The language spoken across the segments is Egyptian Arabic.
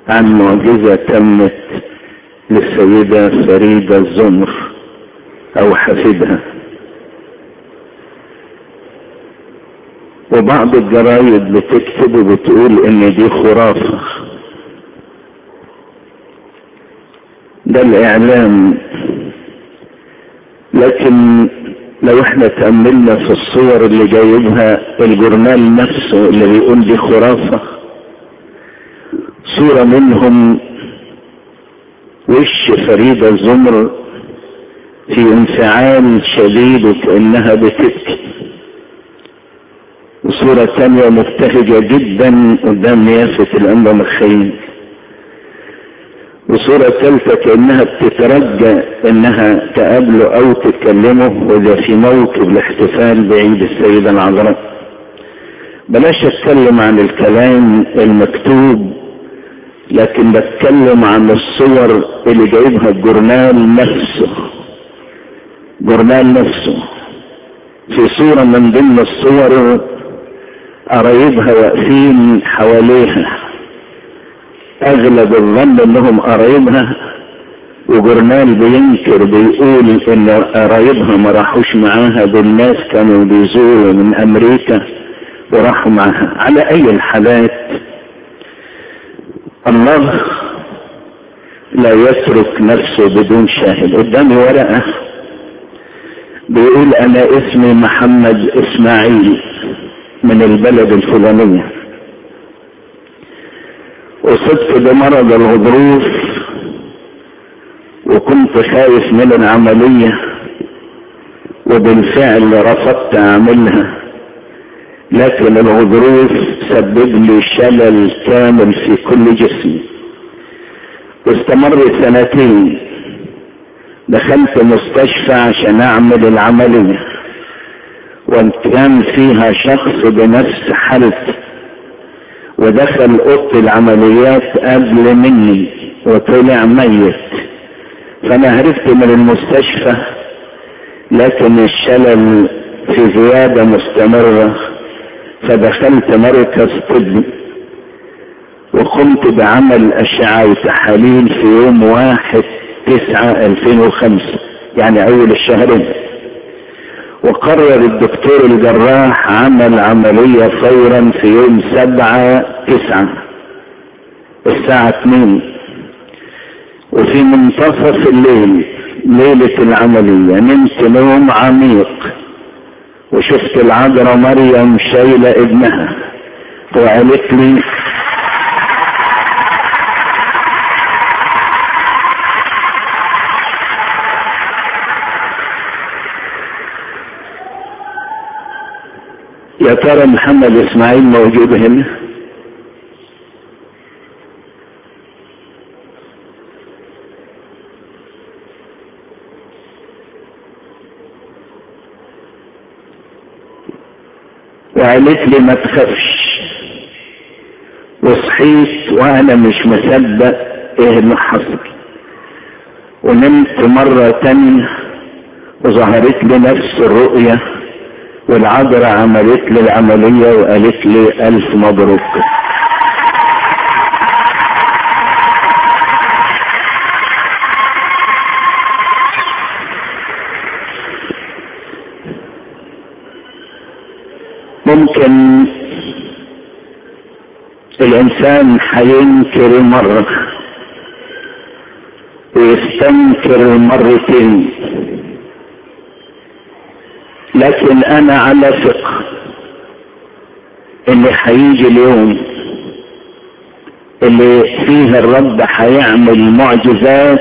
عن معجزة تمت للسيدة فريدة الزمر او حفيدها وبعض الجرايد بتكتب وبتقول ان دي خرافة ده الاعلام لكن لو احنا تأملنا في الصور اللي جايبها الجورنال نفسه اللي بيقول دي خرافة صورة منهم وش فريدة الزمر في انفعال شديد وكأنها بتبكي وصورة تانية مبتهجة جدا قدام نيافة الأنبا مخيم وصورة ثالثة كأنها بتترجى انها تقابله او تكلمه وده في موكب الاحتفال بعيد السيدة العذراء بلاش اتكلم عن الكلام المكتوب لكن بتكلم عن الصور اللي جايبها الجورنال نفسه جورنال نفسه في صورة من ضمن الصور قرايبها واقفين حواليها اغلب الظن انهم قرايبها وجورنال بينكر بيقول ان قرايبها ما راحوش معاها دول ناس كانوا بيزوروا من امريكا وراحوا معاها على اي الحالات الله لا يترك نفسه بدون شاهد قدامي ورقة بيقول انا اسمي محمد اسماعيل من البلد الفلانيه اصبت بمرض الغضروف وكنت خايف من العملية وبالفعل رفضت اعملها لكن الغضروف سبب لي شلل كامل في كل جسمي واستمر سنتين دخلت مستشفى عشان اعمل العملية وكان فيها شخص بنفس حالتي ودخل اوضه العمليات قبل مني وطلع ميت فانا هربت من المستشفى لكن الشلل في زيادة مستمرة فدخلت مركز طبي وقمت بعمل اشعة وتحاليل في يوم واحد تسعة الفين وخمسة يعني اول الشهرين وقرر الدكتور الجراح عمل عملية فورا في يوم سبعة تسعة الساعة اتنين وفي منتصف الليل ليلة العملية نمت نوم عميق وشفت العذراء مريم شايلة ابنها وقالت لي يا ترى محمد اسماعيل موجود هنا وقالت لي ما تخافش وصحيت وانا مش مصدق ايه اللي حصل ونمت مرة تانية وظهرت لي نفس الرؤية والعذراء عملت لي العملية وقالت لي ألف مبروك ممكن الإنسان هينكر مرة ويستنكر مرتين لكن انا على ثقة ان هيجي اليوم اللي فيه الرب هيعمل معجزات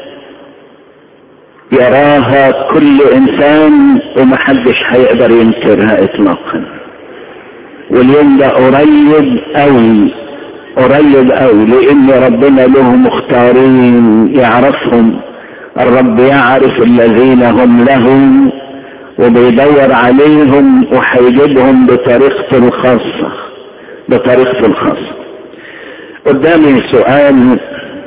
يراها كل انسان ومحدش هيقدر ينكرها اطلاقا واليوم ده قريب قوي قريب قوي لان ربنا له مختارين يعرفهم الرب يعرف الذين هم له وبيدور عليهم وهيجيبهم بطريقته الخاصة بطريقته الخاصة قدامي سؤال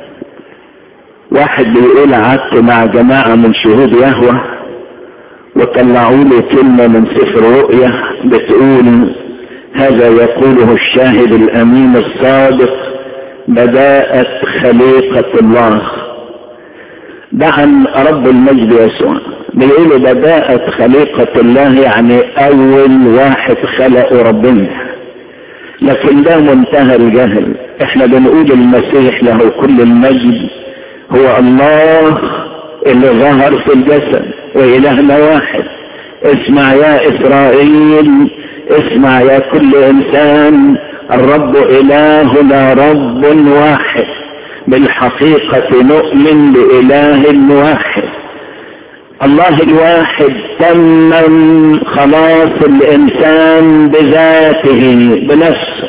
واحد بيقول قعدت مع جماعة من شهود يهوى وطلعوا لي كلمة من سفر رؤية بتقول هذا يقوله الشاهد الامين الصادق بداءة خليقة الله ده عن رب المجد يسوع بيقولوا بداءة خليقة الله يعني أول واحد خلقه ربنا لكن ده منتهى الجهل احنا بنقول المسيح له كل المجد هو الله اللي ظهر في الجسد وإلهنا واحد اسمع يا إسرائيل اسمع يا كل إنسان الرب إلهنا رب واحد بالحقيقة نؤمن بإله واحد الله الواحد تمم خلاص الإنسان بذاته بنفسه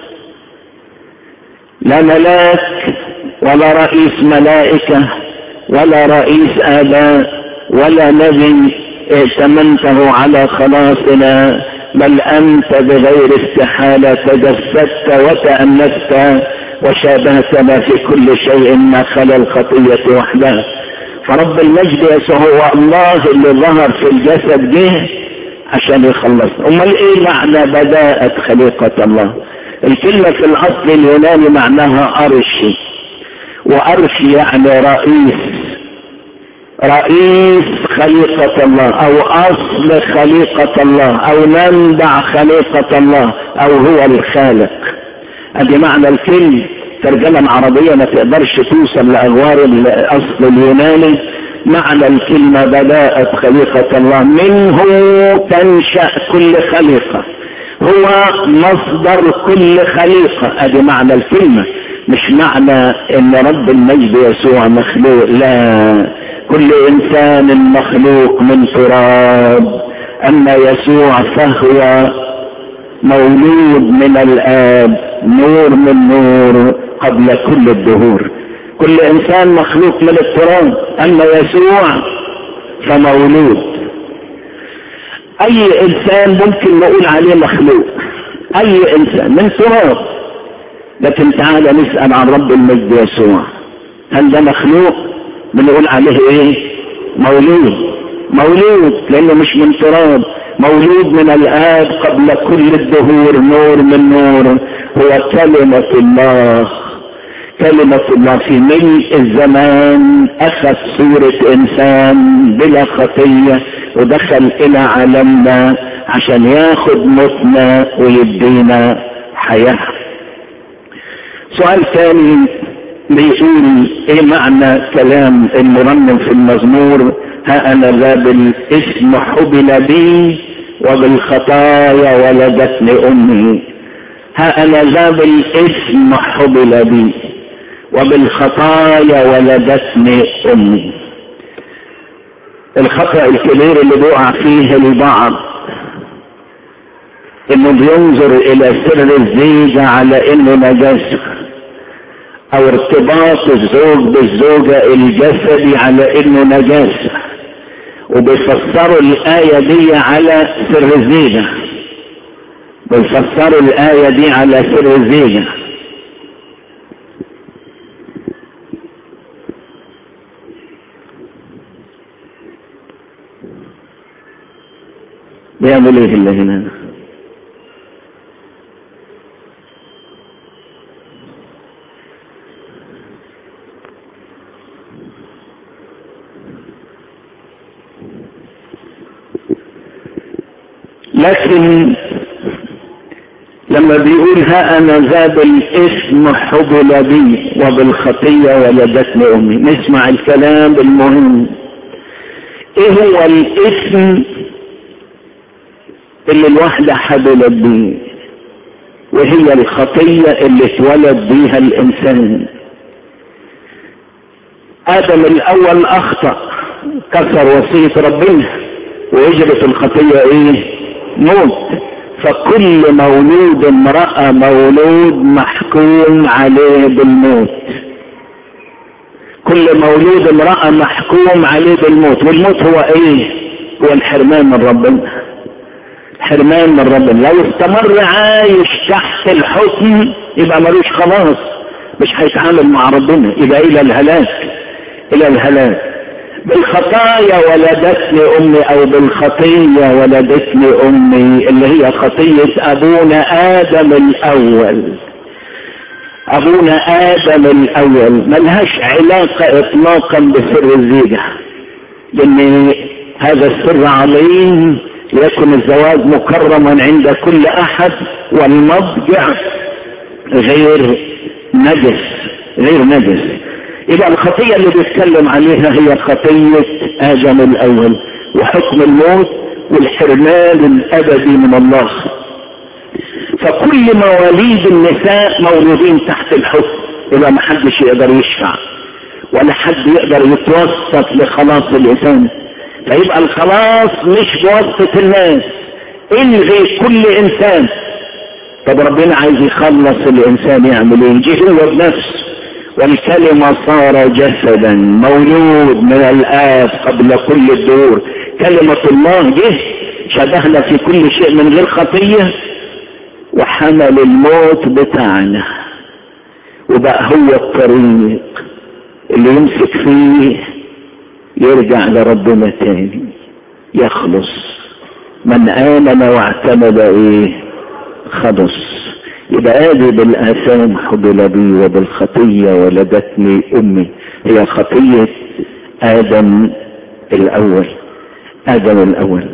لا ملاك ولا رئيس ملائكة ولا رئيس آباء ولا نبي ائتمنته على خلاصنا بل أنت بغير استحالة تجسدت وتأنست وشابهتنا في كل شيء ما خلا الخطية وحدها فرب المجد يسوع هو الله اللي ظهر في الجسد جه عشان يخلص امال ايه معنى بداءة خليقة الله الكلمة في الاصل اليوناني معناها ارشي وارشي يعني رئيس رئيس خليقة الله او اصل خليقة الله او منبع خليقة الله او هو الخالق ادي معنى الكلمة ترجمة عربية ما تقدرش توصل لأغوار الأصل اليوناني معنى الكلمة بداءة خليقة الله منه تنشأ كل خليقة هو مصدر كل خليقة ادي معنى الكلمة مش معنى ان رب المجد يسوع مخلوق لا كل انسان مخلوق من تراب اما يسوع فهو مولود من الاب نور من نور قبل كل الدهور كل انسان مخلوق من التراب اما يسوع فمولود اي انسان ممكن نقول عليه مخلوق اي انسان من تراب لكن تعالى نسأل عن رب المجد يسوع هل ده مخلوق بنقول عليه ايه مولود مولود لانه مش من تراب مولود من الآب قبل كل الدهور نور من نور هو كلمة الله كلمة الله في ملء الزمان أخذ صورة إنسان بلا خطية ودخل إلى عالمنا عشان ياخد موتنا ويدينا حياة سؤال ثاني بيقول ايه معنى كلام المرنم في المزمور ها انا ذا بالاسم حبل بي وبالخطايا ولدتني امي ها انا ذا بالاسم حبل بي وبالخطايا ولدتني امي الخطأ الكبير اللي بيقع فيه البعض انه بينظر الى سر الزيجة على انه نجاسة او ارتباط الزوج بالزوجة الجسدي على انه نجاسة وبيفسروا الآية دي على سر الزيجة بيفسروا الآية دي على سر الزيجة بيعمل ايه اللي هنا لكن لما بيقول ها انا ذا بالاسم حبل بي وبالخطية ولدتني امي نسمع الكلام المهم ايه هو الاسم اللي الواحدة حبلت بيه وهي الخطية اللي اتولد بيها الانسان ادم الاول اخطأ كسر وصية ربنا ويجرت الخطية ايه موت فكل مولود امرأة مولود محكوم عليه بالموت كل مولود امرأة محكوم عليه بالموت والموت هو ايه هو الحرمان من ربنا حرمان من ربنا لو استمر عايش تحت الحكم يبقى ملوش خلاص مش هيتعامل مع ربنا يبقى الى الهلاك الى الهلاك بالخطايا ولدتني امي او بالخطية ولدتني امي اللي هي خطية ابونا ادم الاول ابونا ادم الاول ملهاش علاقة اطلاقا بسر الزيجة لان هذا السر عظيم يكن الزواج مكرما عند كل احد والمضجع غير نجس غير نجس يبقى الخطية اللي بيتكلم عليها هي خطية ادم الاول وحكم الموت والحرمان الابدي من الله فكل مواليد النساء مولودين تحت الحكم يبقى ما حدش يقدر يشفع ولا حد يقدر يتوسط لخلاص الانسان فيبقى الخلاص مش بواسطة الناس الغي كل انسان طب ربنا عايز يخلص الانسان يعمل ايه يجي هو بنفسه والكلمة صار جسدا مولود من الآب قبل كل الدور كلمة الله جه شبهنا في كل شيء من غير خطية وحمل الموت بتاعنا وبقى هو الطريق اللي يمسك فيه يرجع لربنا تاني يخلص من آمن واعتمد ايه خلص يبقى ادي بالاثام حبل بي وبالخطية ولدتني امي هي خطية ادم الاول ادم الاول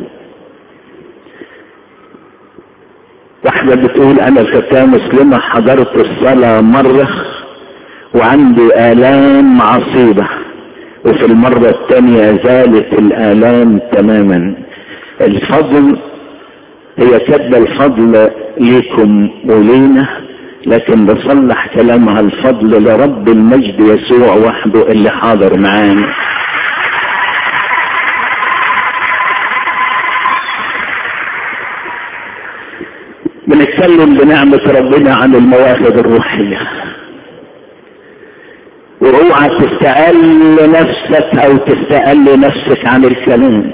واحدة بتقول انا فتاة مسلمة حضرت الصلاة مرة وعندي الام عصيبة وفي المرة الثانية زالت الالام تماما الفضل هي كاتبة الفضل ليكم ولينا لكن بصلح كلامها الفضل لرب المجد يسوع وحده اللي حاضر معانا بنتكلم بنعمة ربنا عن المواهب الروحية واوعى تستقل نفسك او تستقل نفسك عن الكلام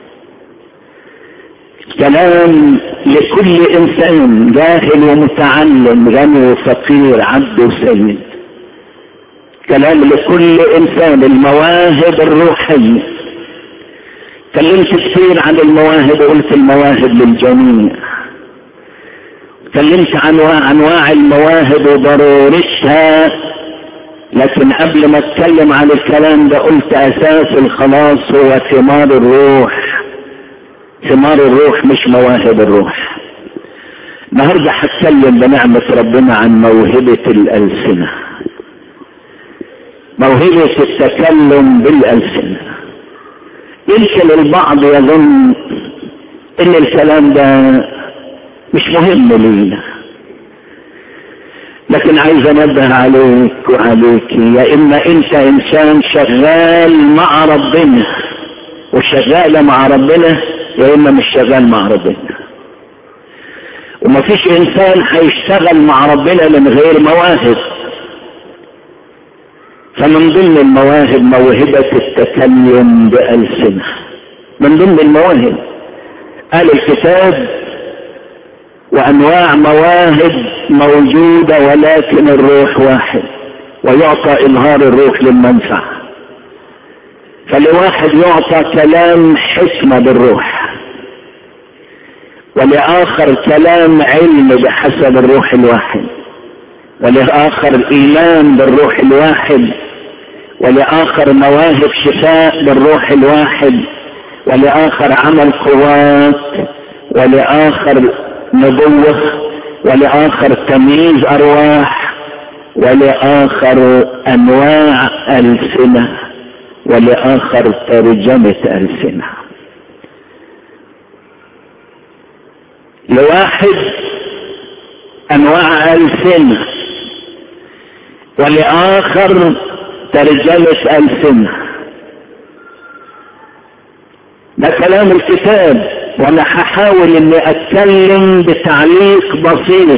كلام لكل انسان جاهل ومتعلم غني وفقير عبد وسيد كلام لكل انسان المواهب الروحية كلمت كثير عن المواهب وقلت المواهب للجميع كلمت عن انواع المواهب وضرورتها لكن قبل ما اتكلم عن الكلام ده قلت اساس الخلاص هو ثمار الروح ثمار الروح مش مواهب الروح النهارده هتكلم بنعمة ربنا عن موهبة الألسنة موهبة التكلم بالألسنة يمكن البعض يظن ان الكلام ده مش مهم لينا لكن عايز انبه عليك وعليك يا اما انت انسان شغال مع ربنا وشغال مع ربنا يا اما مش شغال مع ربنا ومفيش انسان هيشتغل مع ربنا من غير مواهب فمن ضمن المواهب موهبة التكلم بألسنة من ضمن المواهب قال الكتاب وأنواع مواهب موجودة ولكن الروح واحد ويعطى إظهار الروح للمنفعة فلواحد يعطى كلام حكمة بالروح ولآخر كلام علم بحسب الروح الواحد ولآخر إيمان بالروح الواحد ولآخر مواهب شفاء بالروح الواحد ولآخر عمل قوات ولآخر نبوة ولآخر تمييز أرواح ولآخر أنواع ألسنة ولآخر ترجمة ألسنة لواحد أنواع ألسنة ولآخر ترجمة ألسنة ده كلام الكتاب وانا هحاول اني اتكلم بتعليق بسيط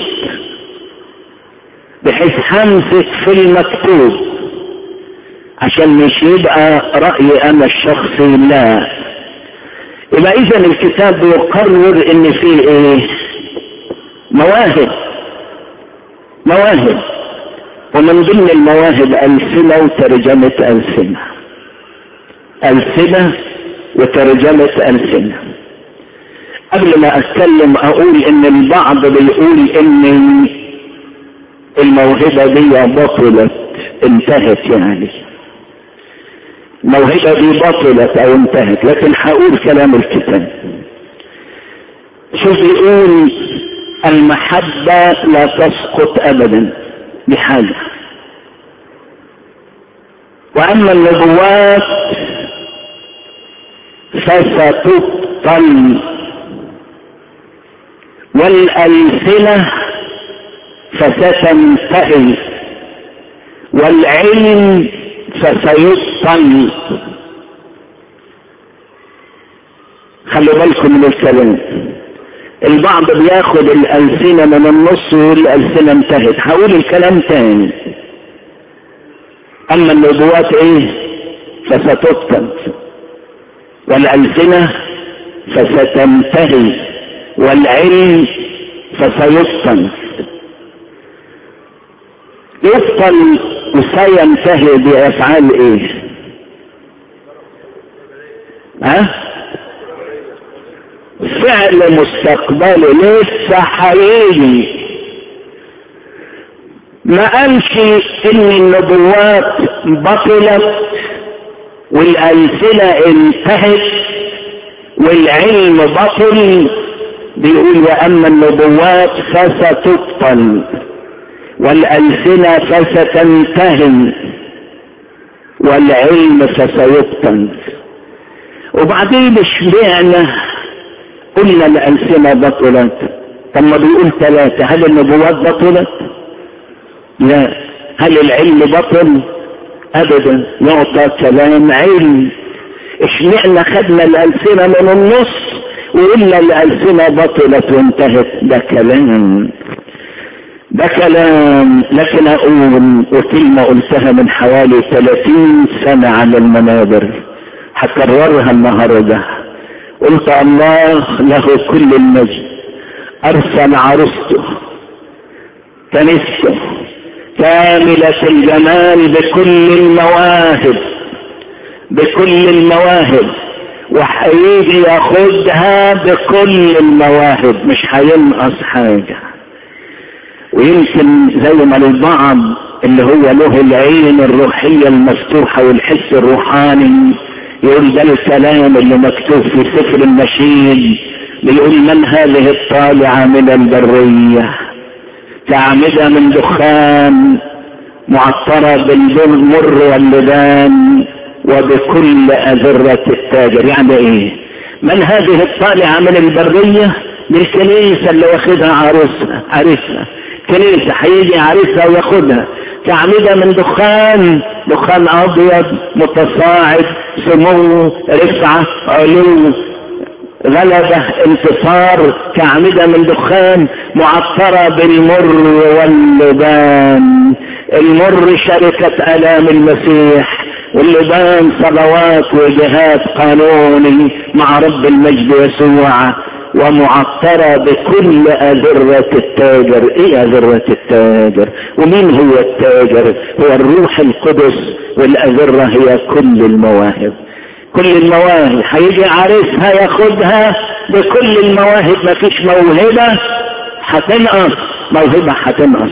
بحيث همسك في المكتوب عشان مش يبقى رأيي انا الشخصي لا يبقى اذا الكتاب يقرر ان في ايه مواهب مواهب ومن ضمن المواهب ألسنة وترجمة ألسنة ألسنة وترجمة ألسنة قبل ما أتكلم أقول إن البعض بيقول إن الموهبة دي بطلت انتهت يعني الموهبة دي بطلت او انتهت لكن هقول كلام الكتاب شوف يقول المحبة لا تسقط ابدا بحاجة واما النبوات فستبطل والألسنة فستنتهي والعلم فسيبطل خلوا بالكم من الكلام البعض بياخد الألسنة من النص ويقول الألسنة انتهت هقول الكلام تاني أما النبوات إيه فستبطل والألسنة فستنتهي والعلم فسيبطل يبطل وسينتهي بأفعال ايه ها فعل مستقبلي لسه هيجي ما قالش ان النبوات بطلت والألسنة انتهت والعلم بطل بيقول وأما النبوات فستبطل والألسنة فستنتهي والعلم فسيبطل وبعدين اشمعنى قلنا الألسنة بطلت طب ما بيقول ثلاثة هل النبوات بطلت؟ لا هل العلم بطل؟ ابدا يعطى كلام علم اشمعنا خدنا الالسنة من النص وقلنا الالسنة بطلت وانتهت ده كلام ده كلام لكن اقول وكلمة قلتها من حوالي 30 سنة على المنابر هكررها النهاردة قلت الله له كل المجد ارسل عروسته كنيسته كاملة الجمال بكل المواهب بكل المواهب وهيجي ياخدها بكل المواهب مش هينقص حاجة ويمكن زي ما البعض اللي هو له العين الروحية المفتوحة والحس الروحاني يقول ده الكلام اللي مكتوب في سفر النشيد بيقول من هذه الطالعة من البرية كعمدة من دخان معطرة بالمر واللبان وبكل أذرة التاجر يعني ايه من هذه الطالعة من البرية للكنيسة اللي واخدها عروسها عريسها كنيسة هيجي عريسها وياخدها كعمدة من دخان دخان أبيض متصاعد سمو رفعة علو غلبة انتصار كعمدة من دخان معطرة بالمر واللبان المر شركة آلام المسيح واللبان صلوات وجهاد قانوني مع رب المجد يسوع ومعطرة بكل أذرة التاجر ايه أذرة التاجر ومين هو التاجر هو الروح القدس والأذرة هي كل المواهب كل المواهب هيجي عريسها ياخدها بكل المواهب مفيش موهبة هتنقص موهبة هتنقص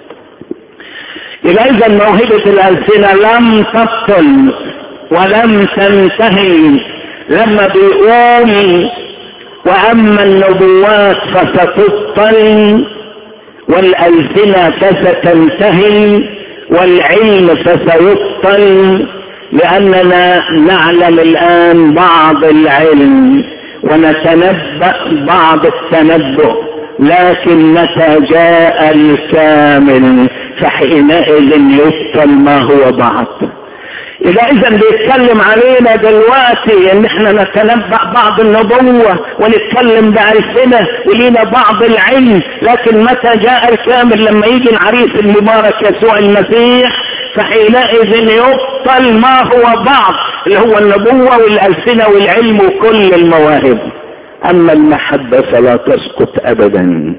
يبقى اذا موهبة الألسنة لم تبطل ولم تنتهي لما بيقول وأما النبوات فستبطل والألسنة فستنتهي والعلم فسيبطل لأننا نعلم الآن بعض العلم ونتنبأ بعض التنبؤ لكن متى جاء الكامل فحينئذ يبطل ما هو بعض إذا إذا بيتكلم علينا دلوقتي إن إحنا نتنبأ بعض النبوة ونتكلم بألسنة ولينا بعض العلم لكن متى جاء الكامل لما يجي العريس المبارك يسوع المسيح فحينئذ يبطل ما هو بعض اللي هو النبوة والألسنة والعلم وكل المواهب أما المحبة فلا تسقط أبدا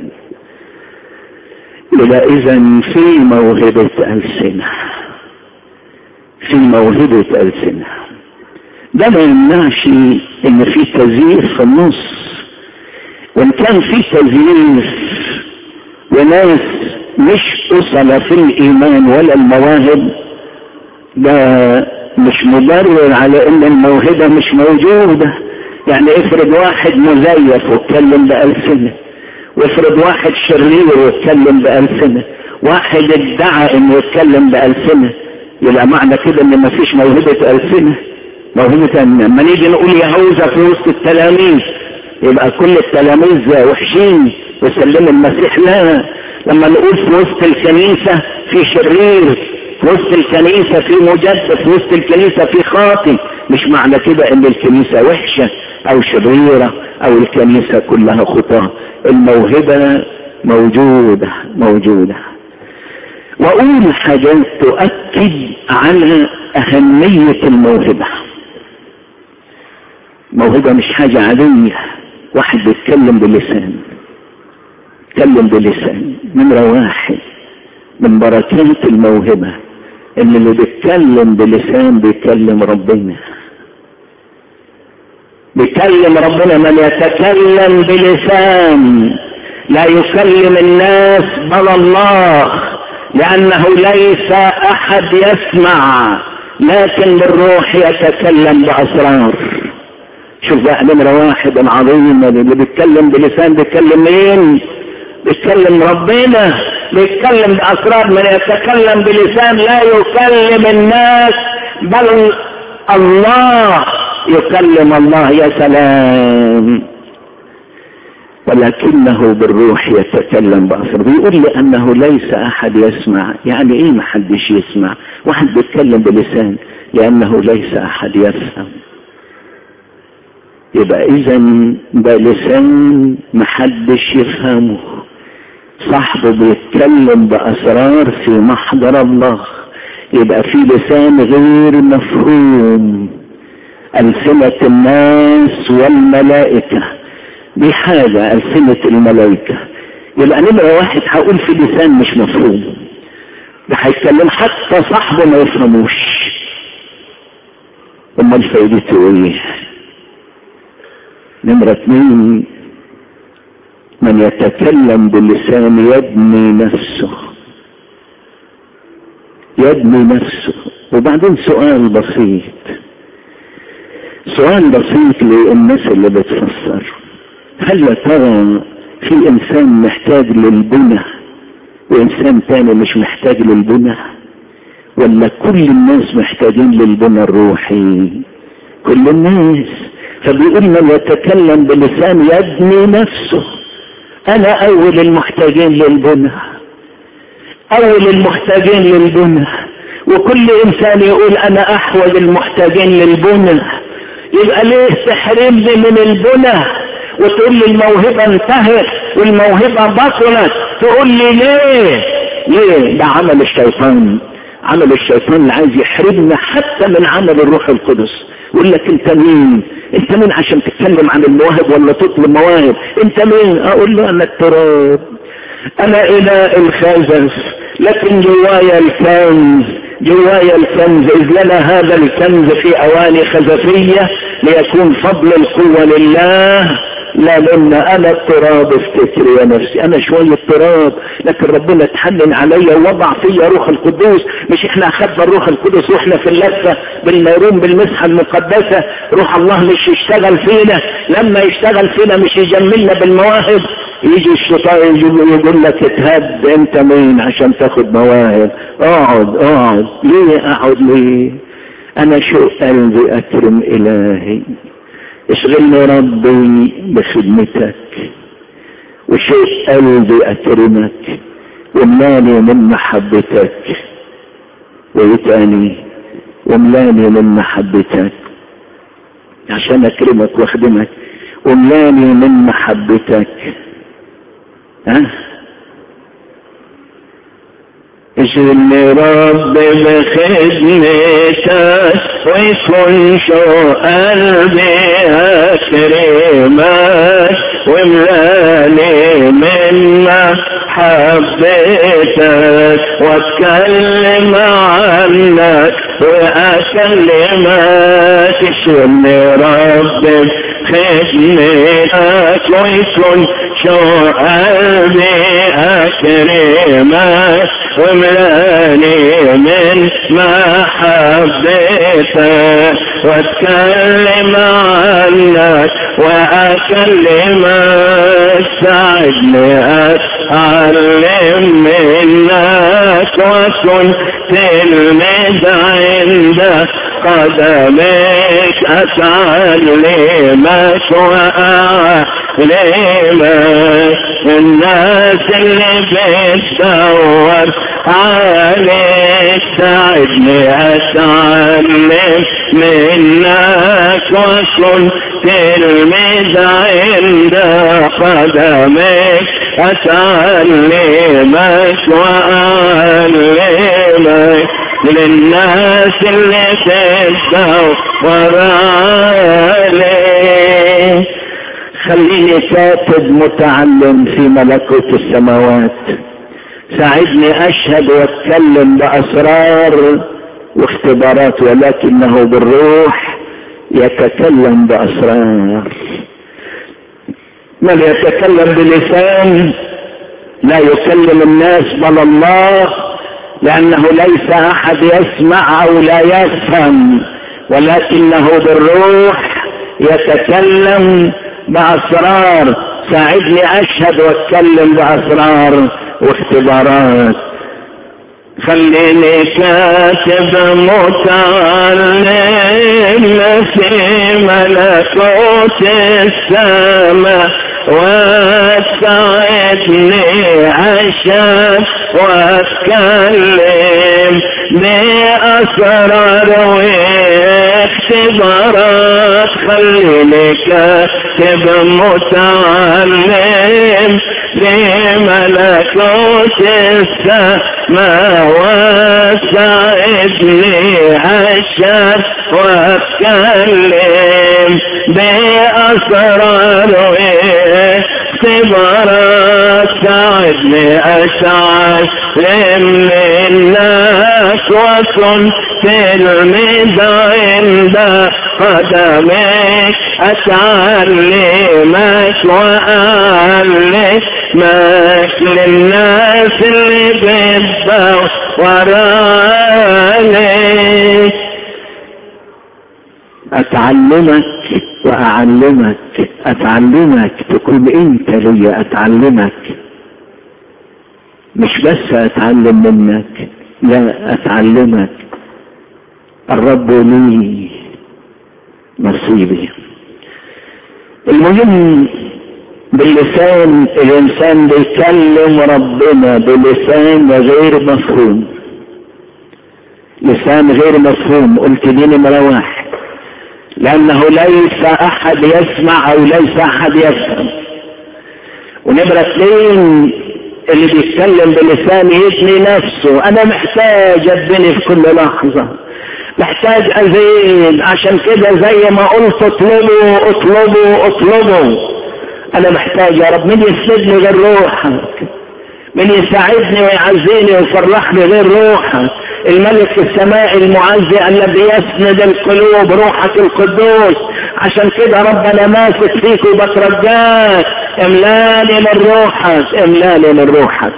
إلى إذا في موهبة ألسنة في موهبة ألسنة ده ما يمنعش إن في تزييف في النص وإن كان في تزييف وناس مش أصل في الإيمان ولا المواهب ده مش مبرر على ان الموهبة مش موجودة يعني افرض واحد مزيف واتكلم بألسنة وافرض واحد شرير واتكلم بألسنة واحد ادعى انه يتكلم بألسنة يبقى معنى كده ان مفيش موهبة ألسنة موهبة لما نيجي نقول يهوذا في وسط التلاميذ يبقى كل التلاميذ وحشين وسلم المسيح لا لما نقول في وسط الكنيسة في شرير في وسط الكنيسة في مجدد في وسط الكنيسة في خاطي مش معنى كده ان الكنيسة وحشة او شريرة او الكنيسة كلها خطاة الموهبة موجودة موجودة واقول حاجات تؤكد على اهمية الموهبة موهبة مش حاجة عادية واحد بيتكلم بلسان يتكلم بلسان نمرة واحد من بركات الموهبة ان اللي بيتكلم بلسان بيكلم ربنا بيكلم ربنا من يتكلم بلسان لا يكلم الناس بل الله لانه ليس احد يسمع لكن بالروح يتكلم باسرار شوف بقى نمرة واحد العظيم اللي بيتكلم بلسان بيتكلم مين بيتكلم ربنا بيتكلم بأسرار من يتكلم بلسان لا يكلم الناس بل الله يكلم الله يا سلام ولكنه بالروح يتكلم بأسرار بيقول لأنه ليس أحد يسمع يعني إيه محدش يسمع واحد بيتكلم بلسان لأنه ليس أحد يفهم يبقى إذا ده لسان محدش يفهمه صاحبه بيتكلم بأسرار في محضر الله يبقى في لسان غير مفهوم ألسنة الناس والملائكة دي حاجة ألسنة الملائكة يبقى نمرة واحد هقول في لسان مش مفهوم ده هيتكلم حتى صاحبه ما يفهموش امال فايدته ايه نمرة اثنين من يتكلم باللسان يبني نفسه يبني نفسه وبعدين سؤال بسيط سؤال بسيط للناس اللي بتفسر هل يا ترى في انسان محتاج للبنى وانسان تاني مش محتاج للبنى ولا كل الناس محتاجين للبنى الروحي كل الناس فبيقول من يتكلم بلسان يبني نفسه انا اول المحتاجين للبنى اول المحتاجين للبنى وكل انسان يقول انا احوج المحتاجين للبنى يبقى ليه تحرمني من البنى وتقول لي الموهبة انتهت والموهبة بطلت تقول لي ليه ليه ده عمل الشيطان عمل الشيطان اللي عايز يحرمنا حتى من عمل الروح القدس يقول لك انت مين انت مين عشان تتكلم عن المواهب ولا تطلب مواهب انت مين اقول له انا التراب انا اله الخزف لكن جوايا الكنز جوايا الكنز اذ لنا هذا الكنز في اواني خزفية ليكون فضل القوة لله لا منا انا التراب افتكر يا نفسي انا شوية تراب لكن ربنا اتحنن عليا ووضع فيا روح القدوس مش احنا اخذنا الروح القدس واحنا في اللفة بالميرون بالمسحة المقدسة روح الله مش يشتغل فينا لما يشتغل فينا مش يجملنا بالمواهب يجي الشيطان يقول لك اتهد انت مين عشان تاخد مواهب اقعد اقعد ليه اقعد ليه انا شو قلبي اكرم الهي اشغلني ربي بخدمتك وشوق قلبي اكرمك وملاني من محبتك ويتاني وملاني من محبتك عشان اكرمك واخدمك وملاني من محبتك ها اشغلني رب بخدمتك ويكون شو قلبي اكرمك وملاني من محبتك واتكلم عنك واكلمك اشغلني رب خدمتك ويكون شوقي أكرمك وملاني من محبتك واتكلم عنك واكلمك ساعدني اتعلم منك وكن تلميذ عند قدمك اتعلمك واعلمك الناس اللي بتدور عليك ساعدني اتعلم منك وكن تلميذ عند قدمك اتعلمك واعلمك للناس اللي تدور عليك خليني كاتب متعلم في ملكوت السماوات ساعدني اشهد واتكلم باسرار واختبارات ولكنه بالروح يتكلم باسرار من يتكلم بلسان لا يكلم الناس بل الله لانه ليس احد يسمع او لا يفهم ولكنه بالروح يتكلم باسرار ساعدني اشهد واتكلم باسرار واختبارات خليني كاتب متعلم في ملكوت السماء وتساعدني عشان واتكلم بأسرار واختبارات خليني كاتب متعلم في ملكوت السماء وساعدني عشان واتكلم بأسرار اختبارات ساعدني أتعلم منك وكن تلميذ عند قدمك أتعلمك وأعلمك للناس اللي بتدور عليك اتعلمك واعلمك اتعلمك تكون انت لي اتعلمك مش بس اتعلم منك لا اتعلمك الرب لي نصيبي المهم باللسان الانسان بيكلم ربنا بلسان غير مفهوم لسان غير مفهوم قلت دي نمرة واحد لانه ليس احد يسمع او ليس احد يفهم ونمرة اثنين اللي بيتكلم بلسان يبني نفسه انا محتاج ابني في كل لحظة محتاج ازيد عشان كده زي ما قلت اطلبوا اطلبوا اطلبوا انا محتاج يا رب مين يسندني غير روحك من يساعدني ويعزيني ويفرحني غير روحك الملك السماء المعزي الذي يسند القلوب روحك القدوس عشان كده ربنا ماسك فيك وبترجاك املاني من روحك املاني من روحك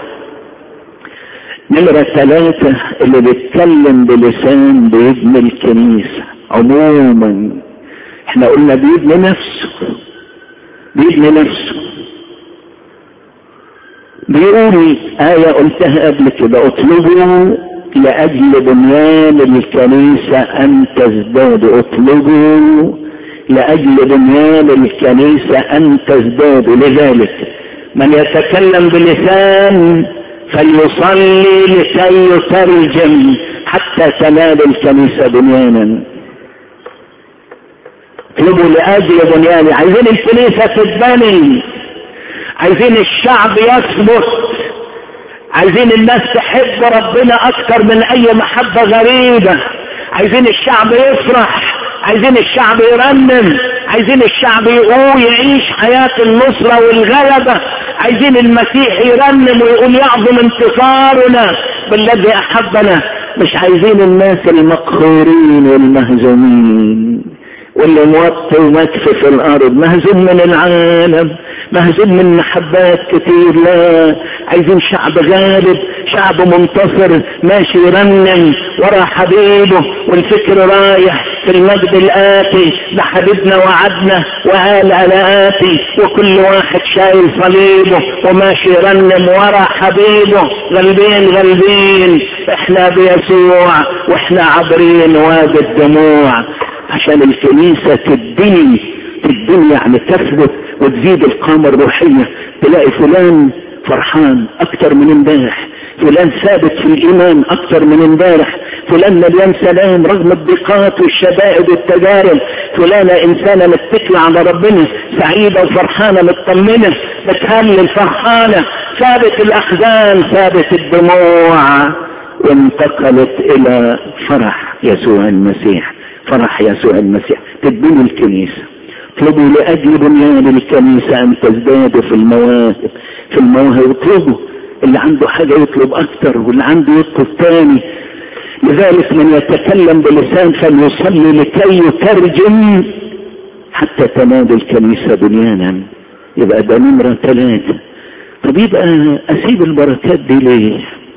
نمرة ثلاثة اللي بيتكلم بلسان بيبني الكنيسة عموما احنا قلنا بيبني نفسه بيبني نفسه بيقول آية قلتها قبل كده اطلبوا لأجل بنيان الكنيسة أن تزدادوا اطلبوا لأجل بنيان الكنيسة أن تزدادوا لذلك من يتكلم بلسان فليصلي لكي يترجم حتى تنال الكنيسة بنيانا اطلبوا لأجل بنيان عايزين الكنيسة تتبني عايزين الشعب يثبت عايزين الناس تحب ربنا اكتر من اي محبة غريبة عايزين الشعب يفرح عايزين الشعب يرنم عايزين الشعب يقول يعيش حياة النصرة والغلبة عايزين المسيح يرنم ويقول يعظم انتصارنا بالذي احبنا مش عايزين الناس المقهورين والمهزومين واللي موطي ومكفي في الارض مهزوم من العالم مهزوم من محبات كتير لا عايزين شعب غالب شعب منتصر ماشي يرنم ورا حبيبه والفكر رايح في المجد الآتي لحبيبنا وعدنا وقال على آتي وكل واحد شايل صليبه وماشي يرنم ورا حبيبه غلبين غلبين احنا بيسوع واحنا عابرين وادي الدموع عشان الكنيسة تدني تدني يعني تثبت وتزيد القامة الروحية تلاقي فلان فرحان اكتر من امبارح فلان ثابت في الايمان اكتر من امبارح فلان مليان سلام رغم الضيقات والشدائد والتجارب فلانة انسانة متكلة على ربنا سعيدة وفرحانة مطمنة بتهلل فرحانة ثابت الاحزان ثابت الدموع وانتقلت الى فرح يسوع المسيح فرح يسوع المسيح تدبنوا الكنيسة اطلبوا لأجل بنيان الكنيسة أن تزدادوا في المواهب في المواهب اطلبوا اللي عنده حاجة يطلب أكتر واللي عنده يطلب تاني لذلك من يتكلم بلسان فليصلي لكي يترجم حتى تنادي الكنيسة بنيانا يبقى ده نمرة ثلاثة طب يبقى أسيب البركات دي ليه؟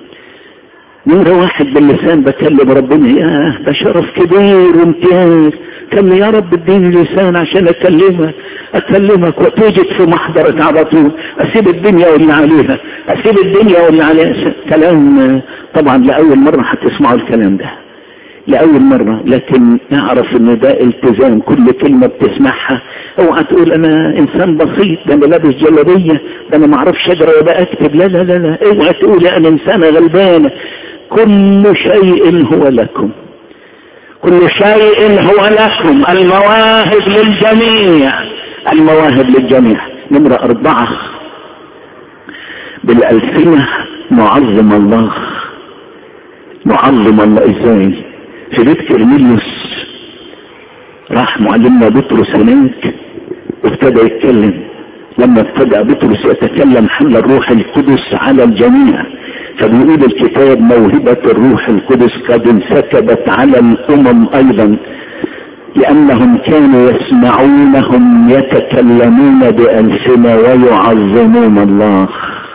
نمرة واحد باللسان بكلم ربنا يا ده شرف كبير وامتياز كان يا رب اديني لسان عشان اكلمك اكلمك وتوجد في محضرك على طول اسيب الدنيا واللي عليها اسيب الدنيا واللي عليها كلام طبعا لاول مرة هتسمعوا الكلام ده لأول مرة لكن اعرف ان ده التزام كل كلمة بتسمعها اوعى تقول انا انسان بسيط ده انا لابس جلابية ده انا ما اعرفش اجرى ولا اكتب لا لا لا لا اوعى تقول انا انسانة غلبانة كل شيء هو لكم كل شيء هو لكم المواهب للجميع المواهب للجميع نمرة أربعة بالألسنة نعظم الله نعظم الله ازاي في بيت كرنيليوس راح معلمنا بطرس هناك وابتدى يتكلم لما ابتدأ بطرس يتكلم حمل الروح القدس على الجميع فبيقول الكتاب موهبة الروح القدس قد انسكبت على الأمم أيضا لأنهم كانوا يسمعونهم يتكلمون بألسنة ويعظمون الله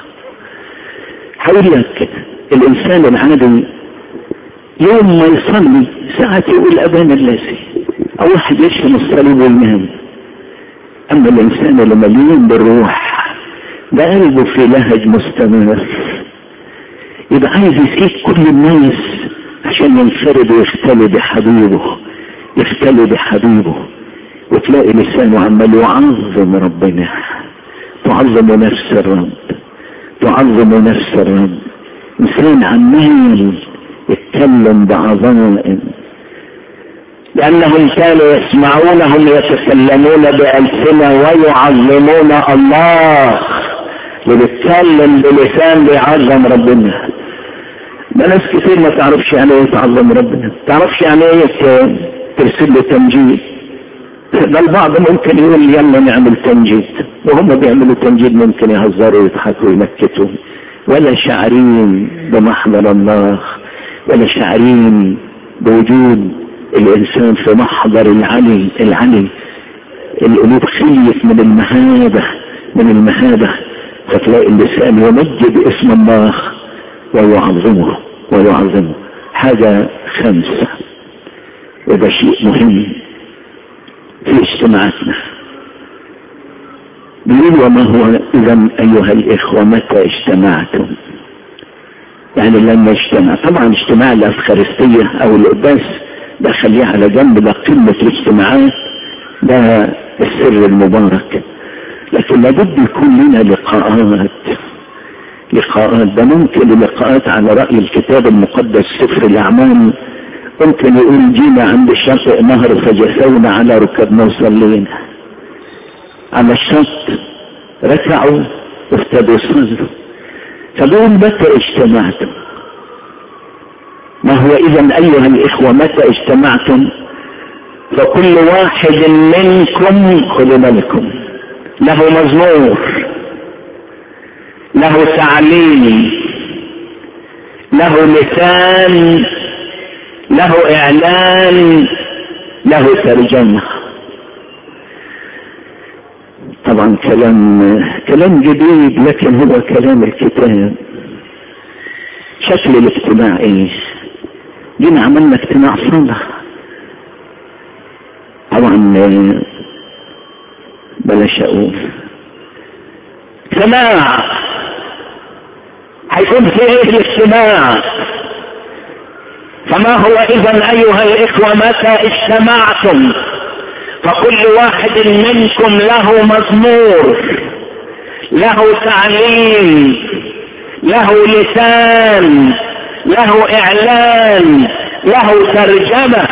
هقول لك الإنسان العادي يوم ما يصلي ساعة يقول أبانا الذي أو واحد يشتم الصليب وينام أما الإنسان اللي مليون بالروح ده قلبه في لهج مستمر يبقى عايز يسيب كل الناس عشان ينفرد ويختلي بحبيبه يختلي بحبيبه وتلاقي لسانه عمال يعظم ربنا تعظم نفس الرب تعظم نفس الرب انسان عمال يتكلم بعظائم لأنهم كانوا يسمعونهم يتكلمون بألسنة ويعظمون الله اللي بيتكلم بلسان بيعظم ربنا ده ناس كتير ما تعرفش يعني ايه تعظم ربنا تعرفش يعني ايه ترسل له تمجيد ده البعض ممكن يقول يلا نعمل تمجيد وهم بيعملوا تمجيد ممكن يهزروا ويضحكوا وينكتوا ولا شاعرين بمحضر الله ولا شاعرين بوجود الانسان في محضر العلي العلي القلوب خليت من المهابة من المهابة فتلاقي اللسان يمجد اسم الله ويعظمه ويعظمه حاجة خمسة وده شيء مهم في اجتماعاتنا بيقول وما هو اذا ايها الاخوة متى اجتمعتم يعني لما اجتمع طبعا اجتماع الافخارستية او القداس ده خليه على جنب ده قمة الاجتماعات ده السر المبارك لكن لابد يكون لنا لقاءات لقاءات ده ممكن لقاءات على رأي الكتاب المقدس سفر الأعمال ممكن يقول جينا عند شاطئ نهر فجثونا على ركبنا وصلينا على الشط ركعوا وابتدوا يصلوا فبيقول متى اجتمعتم ما هو اذا ايها الاخوة متى اجتمعتم فكل واحد منكم خذوا بالكم له مزمور له تعليم له لسان له اعلان له ترجمة طبعا كلام كلام جديد لكن هو كلام الكتاب شكل الاجتماع ايه جينا عملنا اجتماع صلاة طبعا بلاش اقول اجتماع هيكون في ايه الاجتماع فما هو اذا ايها الاخوة متى اجتمعتم فكل واحد منكم له مزمور له تعليم له لسان له اعلان له ترجمة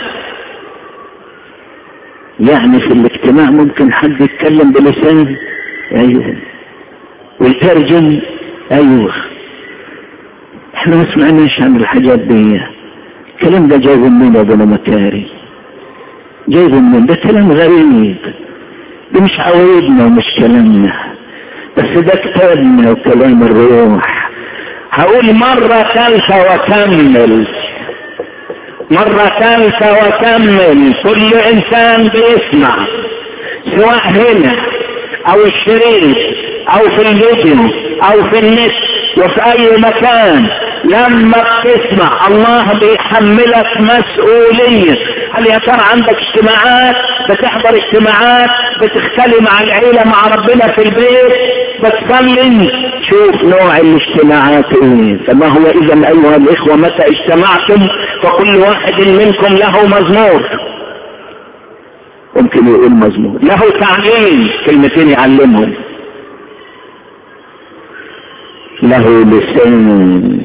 يعني في الاجتماع ممكن حد يتكلم بلسان ايوه ويترجم ايوه احنا ما سمعناش عن الحاجات دي الكلام ده جايبه منين يا ابو مكاري جايبه منين ده كلام غريب ده مش عوايدنا ومش كلامنا بس ده كتابنا وكلام الروح هقول مرة ثالثة وكمل مرة ثالثة وكمل كل انسان بيسمع سواء هنا او الشريط او في الفيديو او في النت وفي اي مكان لما بتسمع الله بيحملك مسؤولية هل يا ترى عندك اجتماعات بتحضر اجتماعات بتختلي مع العيلة مع ربنا في البيت بتصلي شوف نوع الاجتماعات ايه فما هو اذا ايها الاخوة متى اجتمعتم فكل واحد منكم له مزمور ممكن يقول مزمور له تعليم كلمتين يعلمهم له لسان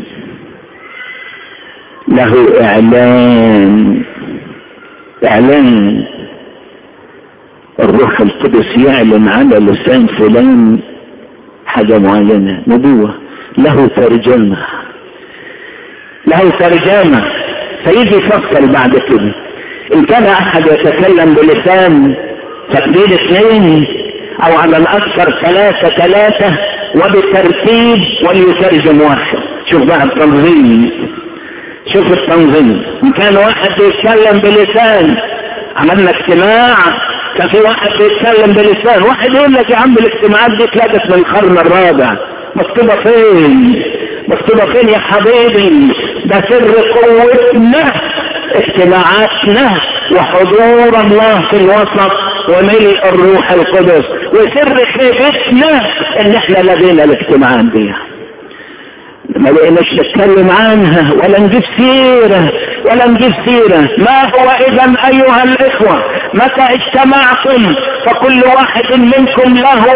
له اعلان اعلان الروح القدس يعلن على لسان فلان حاجة معينة نبوة له ترجمة له ترجمة فيجي يفصل بعد كده ان كان احد يتكلم بلسان تقليد اثنين او على الاكثر ثلاثة ثلاثة وبترتيب وليترجم واحد شوف بقى التنظيم شوف التنظيم ان كان واحد بيتكلم بلسان عملنا اجتماع كان في واحد بيتكلم بلسان واحد يقول لك يا عم الاجتماعات دي اتلقت من القرن الرابع مكتوبة فين مكتوبة فين يا حبيبي ده سر قوتنا اجتماعاتنا وحضور الله في الوسط وملء الروح القدس وسر خيبتنا ان احنا لدينا الاجتماعات دي ما لقيناش نتكلم عنها ولا نجيب سيرة ولا نجيب سيرة ما هو اذا ايها الاخوة متى اجتمعتم فكل واحد منكم له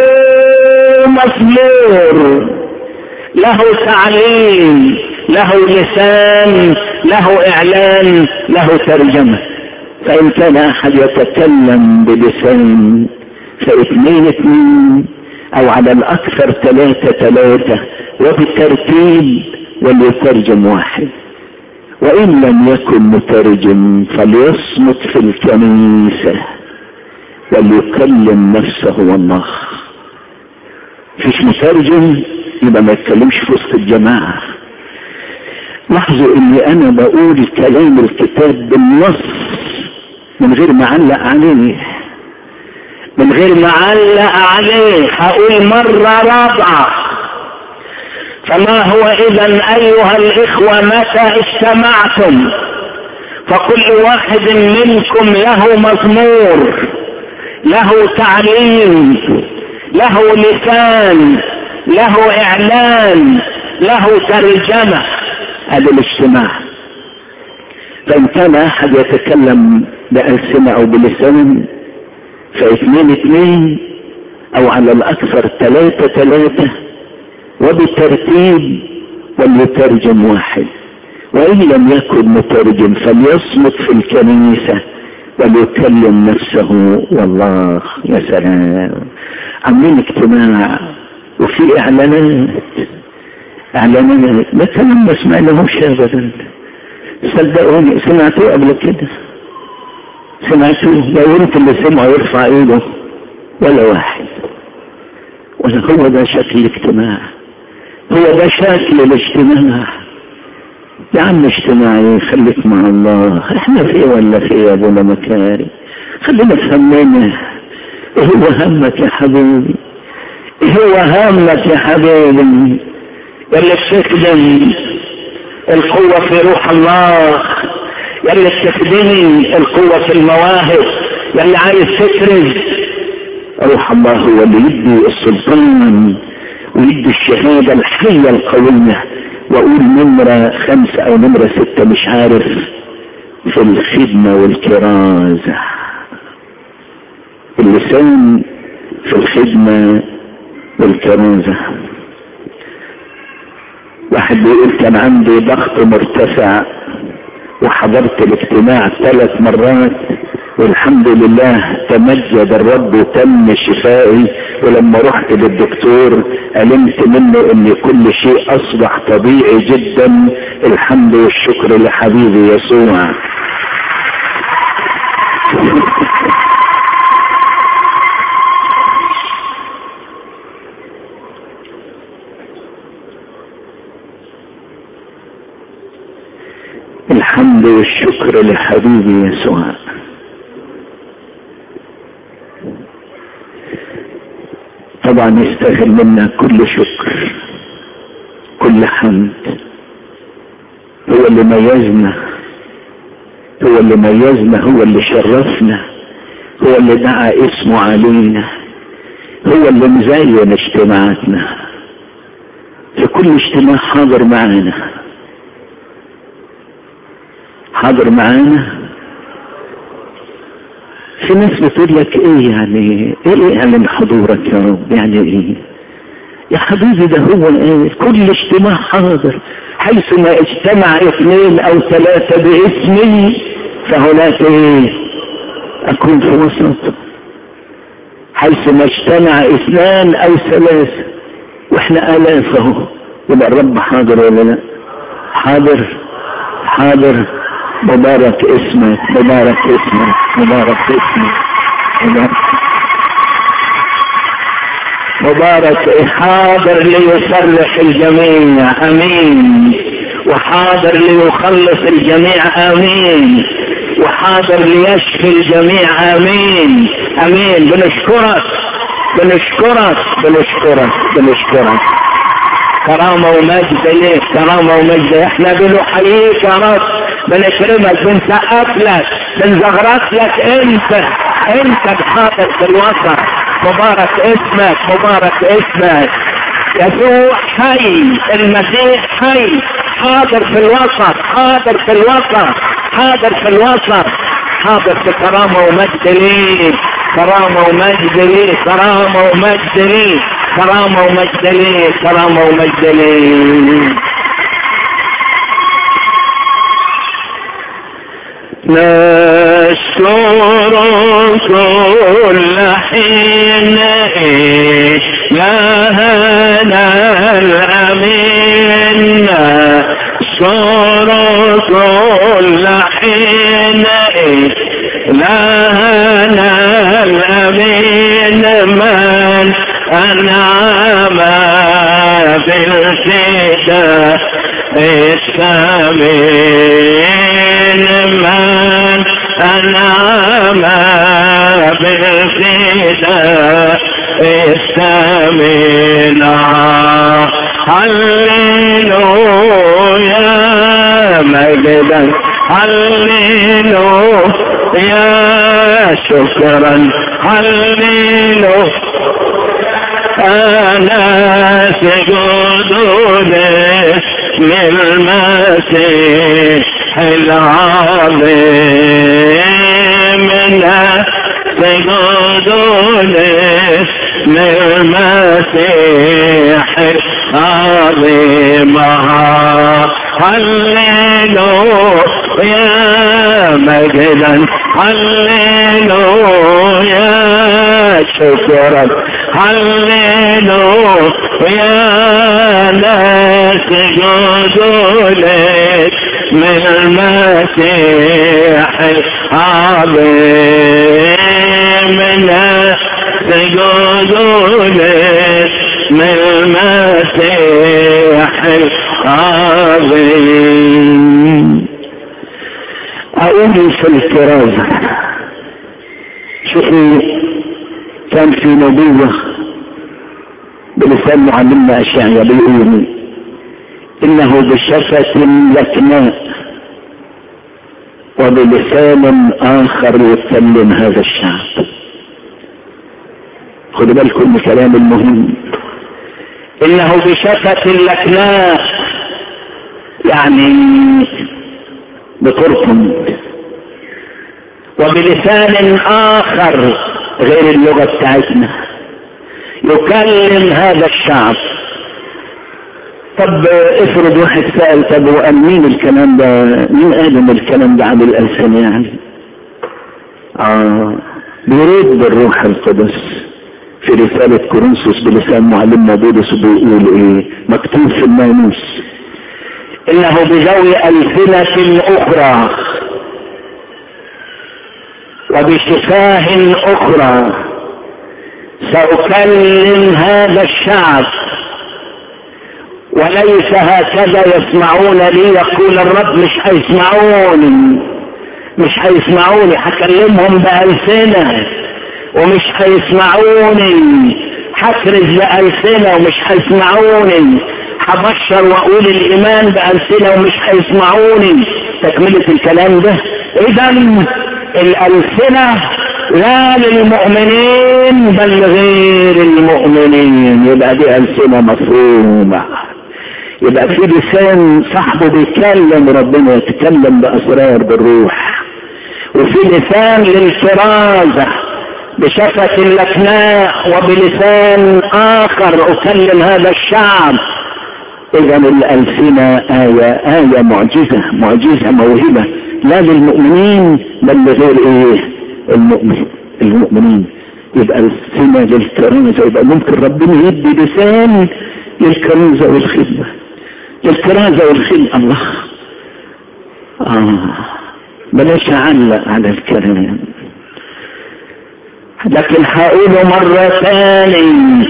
مزمور له تعليم له لسان له اعلان له ترجمة فان كان احد يتكلم بلسان فاثنين اثنين او على الاكثر ثلاثة ثلاثة وبالترتيب وليترجم واحد وان لم يكن مترجم فليصمت في الكنيسة وليكلم نفسه والله فيش مترجم يبقى ما يتكلمش في وسط الجماعة لاحظوا اني انا بقول كلام الكتاب بالنص من غير ما اعلق عليه من غير ما اعلق عليه هقول مرة رابعة فما هو اذا ايها الاخوة متى اجتمعتم فكل واحد منكم له مزمور له تعليم له لسان له اعلان له ترجمة هذا الاجتماع فان كان احد يتكلم بألسنة او بلسان فاثنين اثنين او على الاكثر ثلاثة ثلاثة وبالترتيب وليترجم واحد وان لم يكن مترجم فليصمت في الكنيسة وليكلم نفسه والله يا سلام عاملين اجتماع وفي اعلانات اعلانات ده كلام ما سمعناهوش ابدا صدقوني سمعتوه قبل كده سمعتوه لو انت اللي سمعه يرفع ايده ولا واحد ولا هو ده شكل الاجتماع هو ده شكل الاجتماع يا عم اجتماعي خليك مع الله احنا في ولا في يا ابونا مكاري خلينا في همنا ايه هو همك يا حبيبي ايه هو همك يا حبيبي يلي بتخدم القوة في روح الله يلي بتخدمي القوة في المواهب يلي عايز تكرز روح الله هو اللي يدي السلطان ويدي الشهادة الحية القوية واقول نمرة خمسة او نمرة ستة مش عارف في الخدمة والكرازة اللسان في الخدمة والكرازة واحد بيقول كان عندي ضغط مرتفع وحضرت الاجتماع ثلاث مرات والحمد لله تمجد الرب وتم شفائي ولما رحت للدكتور علمت منه ان كل شيء اصبح طبيعي جدا الحمد والشكر لحبيبي يسوع الحمد والشكر لحبيبي يسوع طبعا يستاهل منا كل شكر كل حمد هو اللي ميزنا هو اللي ميزنا هو اللي شرفنا هو اللي دعا اسمه علينا هو اللي مزين اجتماعاتنا في كل اجتماع حاضر معانا حاضر معانا في ناس بتقول لك ايه يعني ايه يعني من حضورك يا رب يعني ايه يا حبيبي ده هو ايه كل اجتماع حاضر حيث ما اجتمع اثنين او ثلاثة باسمي فهناك ايه اكون في وسط حيث ما اجتمع اثنان او ثلاثة واحنا الاف اهو يبقى الرب حاضر ولا لا حاضر حاضر مبارك اسمك مبارك اسمك مبارك اسمك مبارك مبارك حاضر ليصرح الجميع امين وحاضر ليخلص الجميع امين وحاضر ليشفي الجميع امين امين بنشكرك بنشكرك بنشكرك بنشكرك كرامة ومجد ليك كرامة ومجد احنا بنحييك يا رب بنكرمك بنسقف لك بنزغرط لك انت انت الحاضر في الوسط مبارك اسمك مبارك اسمك يسوع حي المسيح حي حاضر في الوسط حاضر في الوسط حاضر في الوسط حاضر في كرامة ومجد ليك كرامة ومجد ليك كرامة ومجد ليك كرامة ومجد ليك كرامة ومجد ليك نشكر كل حين لهنا الأمين نشكر كل حين لهنا الأمين من أنعم بالفداء الثمين من أنعم بالفداء الثمين هللويا مجدا هللويا شكرا هللويا أنا سجود للمسيح العظيم سجود للمسيح العظيم هللويا مجدا هللويا شكرا هللويا نسجد لك من المسيح العظيم نسجد لك من المسيح العظيم أقول في الكرازة شوفوا كان في نبوة بلسان معلمنا أشعيا بيقول إنه بشفة لكناء وبلسان آخر يتكلم هذا الشعب خدوا بالكم من كلام المهم إنه بشفة لكناء يعني بطركم وبلسان آخر غير اللغة بتاعتنا يكلم هذا الشعب طب افرض واحد سأل طب وقال مين الكلام ده مين قال ان الكلام ده عن الألسن يعني اه بيرد بالروح القدس في رسالة كورنثوس بلسان معلمنا بولس بيقول ايه مكتوب في الناموس انه بذوي ألسنة اخرى وبشفاه اخرى سأكلم هذا الشعب وليس هكذا يسمعون لي يقول الرب مش هيسمعوني مش هيسمعوني هكلمهم بألسنة ومش هيسمعوني هكرز بألسنة ومش هيسمعوني هبشر واقول الايمان بألسنة ومش هيسمعوني تكملة الكلام ده اذا الألسنة لا للمؤمنين بل غير المؤمنين يبقى دي ألسنة مفهومة يبقى في لسان صاحبه بيتكلم ربنا يتكلم بأسرار بالروح وفي لسان للكرازة بشفة اللكناء وبلسان آخر أكلم هذا الشعب إذا الألسنة آية آية معجزة معجزة موهبة لا للمؤمنين بل لغير إيه المؤمن المؤمنين يبقى السنة للكرازة يبقى ممكن ربنا يدي لسان للكرازة والخدمة للكرازة والخدمة الله آه بلاش أعلق على الكلام لكن هقوله مرة ثاني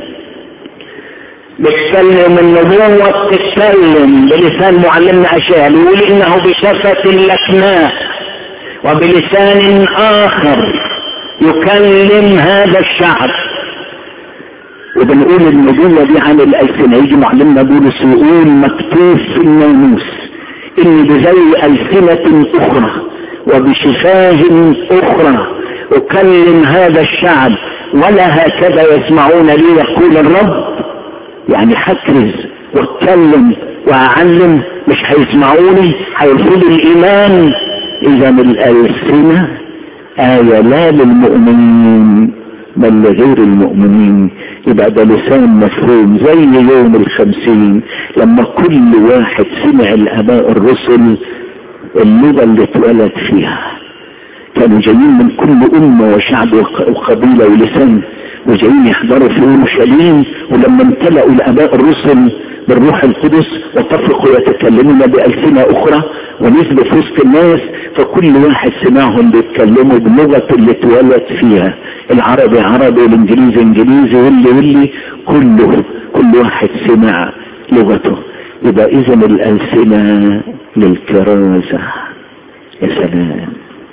بتكلم النبوة بتتكلم بلسان معلمنا أشياء بيقول إنه بشفة لكناء وبلسان آخر يكلم هذا الشعب وبنقول النبوة دي عن الألسنة يجي معلمنا بولس يقول مكتوب في الناموس إن بزي ألسنة أخرى وبشفاه أخرى أكلم هذا الشعب ولا هكذا يسمعون لي يقول الرب يعني حكرز واتكلم واعلم مش هيسمعوني هيرفضوا الايمان اذا الالسنه آية لا للمؤمنين بل لغير المؤمنين يبقى ده لسان مفهوم زي يوم الخمسين لما كل واحد سمع الاباء الرسل اللغة اللي اتولد فيها كانوا جايين من كل أمة وشعب وقبيلة ولسان وجايين يحضروا في اورشليم ولما امتلأوا الاباء الرسل بالروح القدس واتفقوا يتكلمون بألسنة أخرى ونزلوا في وسط الناس فكل واحد سمعهم بيتكلموا بلغة اللي اتولد فيها العربي عربي والانجليزي انجليزي واللي واللي كله كل واحد سمع لغته يبقى اذا الألسنة للكرازة يا سلام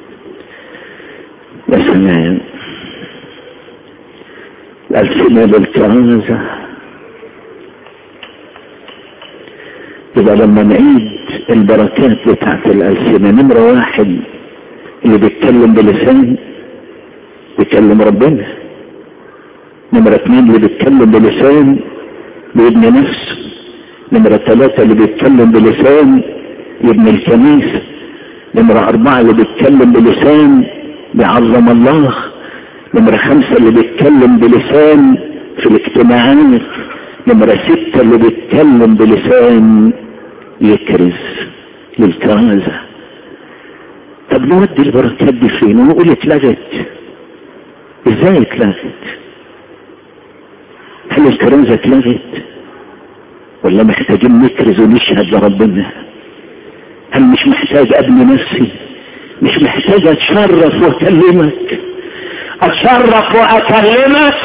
يا سلام الألسنة للكرازة يبقى لما نعيد البركات بتاعت الألسنة نمرة واحد اللي بيتكلم بلسان بيكلم ربنا نمرة اثنين اللي بيتكلم بلسان بيبني نفسه نمرة ثلاثة اللي بيتكلم بلسان يبني الكنيسة نمرة أربعة اللي بيتكلم بلسان بيعظم الله نمرة خمسة اللي بيتكلم بلسان في الاجتماعات نمرة ستة اللي بيتكلم بلسان يكرز للكرازة طب نودي البركات دي فين ونقول اتلغت ازاي اتلغت هل الكرازة اتلغت ولا محتاجين نكرز ونشهد لربنا هل مش محتاج ابني نفسي مش محتاج اتشرف واكلمك اتشرف واكلمك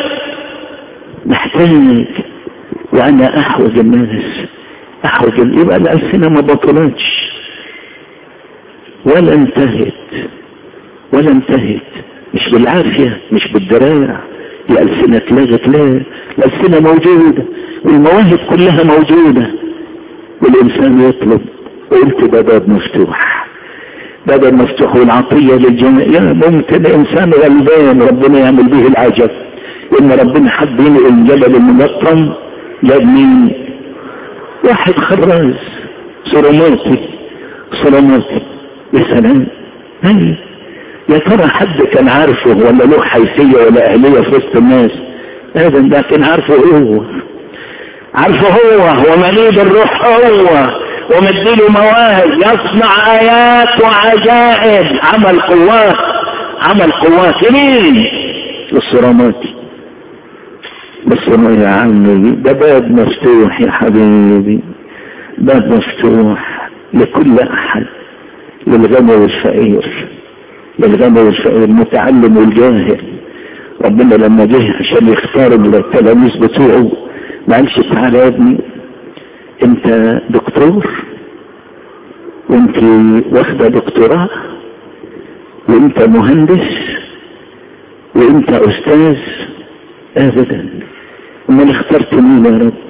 محتاج وانا احوج الناس احوج يبقى الالسنه ما بطلتش ولا انتهت ولا انتهت مش بالعافية مش بالدراع الألسنة اتلغت لا الألسنة موجودة والمواهب كلها موجودة والإنسان يطلب قلت ده باب مفتوح ده باب مفتوح والعطية للجميع يا ممكن إنسان غلبان ربنا يعمل به العجب إن ربنا حب ينقل الجبل المنطم جاب مين واحد خراز صرماتي صرماتي يا سلام هاي يا ترى حد كان عارفه ولا له حيثية ولا أهلية في وسط الناس هذا ده كان عارفه هو عارفه هو ومليء بالروح هو ومديله مواهب يصنع آيات وعجائب عمل قوات عمل قوات مين الصراماتي بس يا عمي ده باب مفتوح يا حبيبي باب مفتوح لكل أحد للغني والفقير للغني والفقير المتعلم والجاهل ربنا لما جه عشان يختار التلاميذ بتوعه ما قالش تعالى يا ابني انت دكتور وانت واخده دكتوراه وانت مهندس وانت استاذ ابدا امال اخترت مين يا رب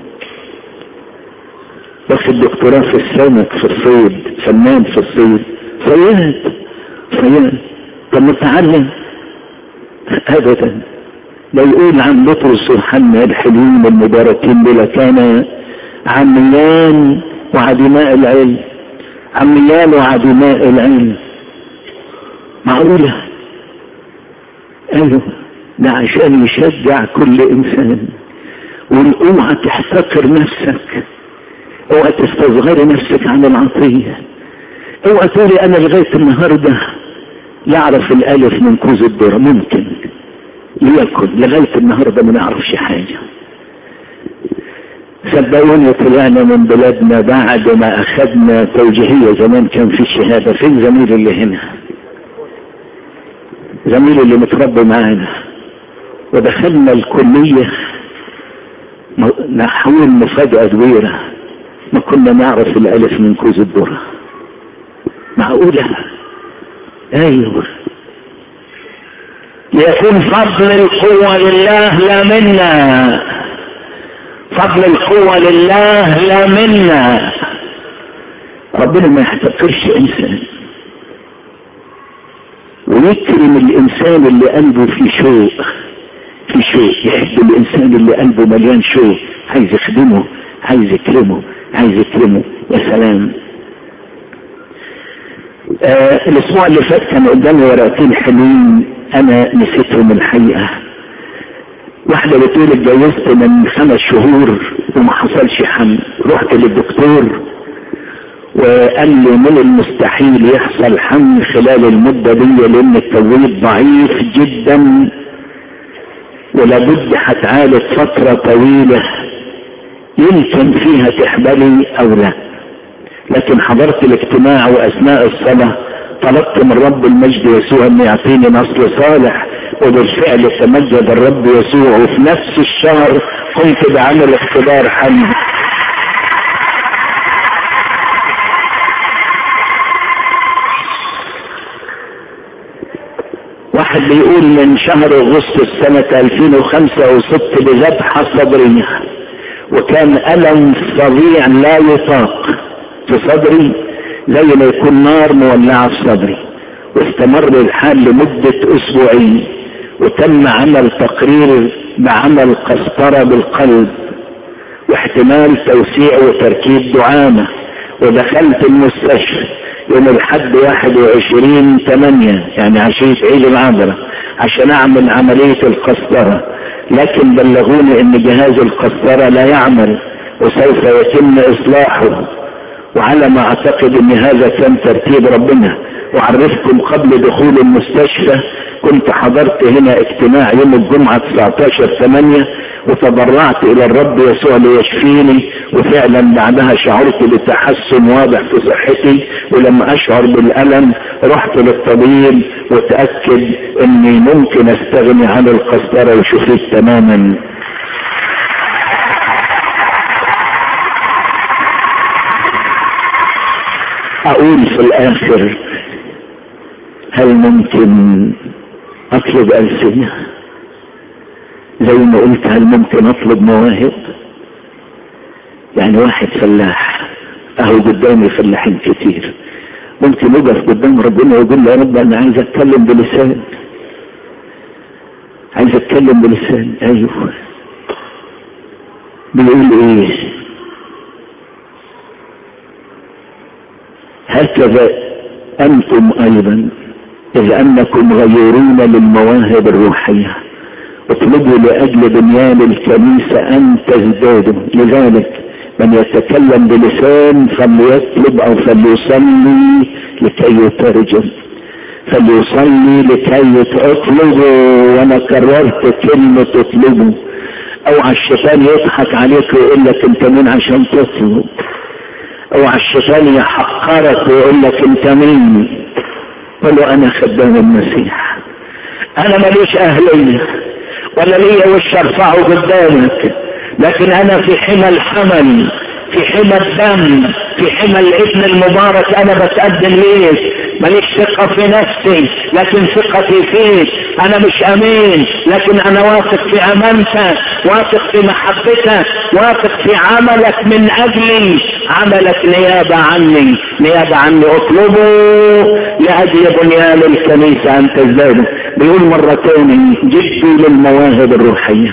واخد دكتوراه في السمك في الصيد فنان في الصيد صياد صياد طب متعلم ابدا لا يقول عن بطرس وحنا الحلوين المباركين بلا كان عميان وعدماء العلم عميان وعدماء العلم معقولة ايوه ده عشان يشجع كل انسان واوعى تحتقر نفسك اوعى تستصغري نفسك عن العطية اوعى تقولي انا لغاية النهاردة يعرف الالف من كوز الذرة ممكن ليكن لغاية النهاردة ما نعرفش حاجة صدقوني طلعنا من بلادنا بعد ما اخذنا توجيهية زمان كان في الشهادة فين زميلي اللي هنا زميلي اللي متربي معانا ودخلنا الكلية نحول مفاجأة كبيرة ما كنا نعرف الالف من كوز الذرة معقولة ايوه يكون فضل القوة لله لا منا فضل القوة لله لا منا ربنا ما يحتقرش انسان ويكرم الانسان اللي قلبه فيه شوق في شوق يحب الانسان اللي قلبه مليان شوق عايز يخدمه عايز يكرمه عايز يكرمه يا سلام آه الاسبوع اللي فات كان قدامي ورقتين حلوين انا نسيتهم الحقيقة واحدة بتقول اتجوزت من خمس شهور وما حصلش حمل رحت للدكتور وقال لي من المستحيل يحصل حمل خلال المدة دي لان التوليد ضعيف جدا ولابد هتعالج فترة طويلة يمكن فيها تحبلي او لا لكن حضرت الاجتماع واثناء الصلاة طلبت من رب المجد يسوع ان يعطيني نصل صالح وبالفعل تمجد الرب يسوع وفي نفس الشهر قمت بعمل اختبار حمل واحد بيقول من شهر اغسطس سنة 2005 وصبت بذبحة صدرية وكان ألم فظيع لا يطاق في صدري زي ما يكون نار مولعة في صدري واستمر الحال لمدة اسبوعين وتم عمل تقرير بعمل قسطرة بالقلب واحتمال توسيع وتركيب دعامة ودخلت المستشفى يوم الحد واحد وعشرين ثمانية يعني عشية عيد العذراء عشان اعمل عملية القسطرة لكن بلغوني ان جهاز القسطرة لا يعمل وسوف يتم اصلاحه وعلى ما اعتقد ان هذا كان ترتيب ربنا وعرفتكم قبل دخول المستشفى كنت حضرت هنا اجتماع يوم الجمعة 19 8 وتضرعت الى الرب يسوع ليشفيني وفعلا بعدها شعرت بتحسن واضح في صحتي ولما اشعر بالالم رحت للطبيب وتأكد اني ممكن استغني عن القسطرة وشفيت تماما اقول في الاخر هل ممكن اطلب ألسنة زي ما قلت هل ممكن اطلب مواهب يعني واحد فلاح اهو قدامي فلاحين كتير ممكن يقف قدام ربنا ويقول له يا رب انا عايز اتكلم بلسان عايز اتكلم بلسان ايوه بيقول ايه هكذا انتم ايضا اذ انكم غيرون للمواهب الروحيه اطلبوا لاجل بنيان الكنيسه ان تزدادوا لذلك من يتكلم بلسان فليطلب او فليصلي لكي يترجم فليصلي لكي اطلبوا وانا كررت كلمة اطلبوا اوعى الشيطان يضحك عليك ويقول لك انت مين عشان تطلب اوعى الشيطان يحقرك ويقول لك انت مين قل له انا خدام المسيح انا ماليش اهلية ولا ليا وش ارفعه قدامك لكن انا في حمى الحمل في حمى الدم في حمى الابن المبارك انا بتقدم ليك ماليش ثقة في نفسي لكن ثقتي فيك انا مش امين لكن انا واثق في امانتك واثق في محبتك واثق في عملك من اجلي عملك نيابة عني نيابة عني اطلبوا لاجل بنيان الكنيسة ان تزدادوا بيقول مرة تاني جدوا للمواهب الروحية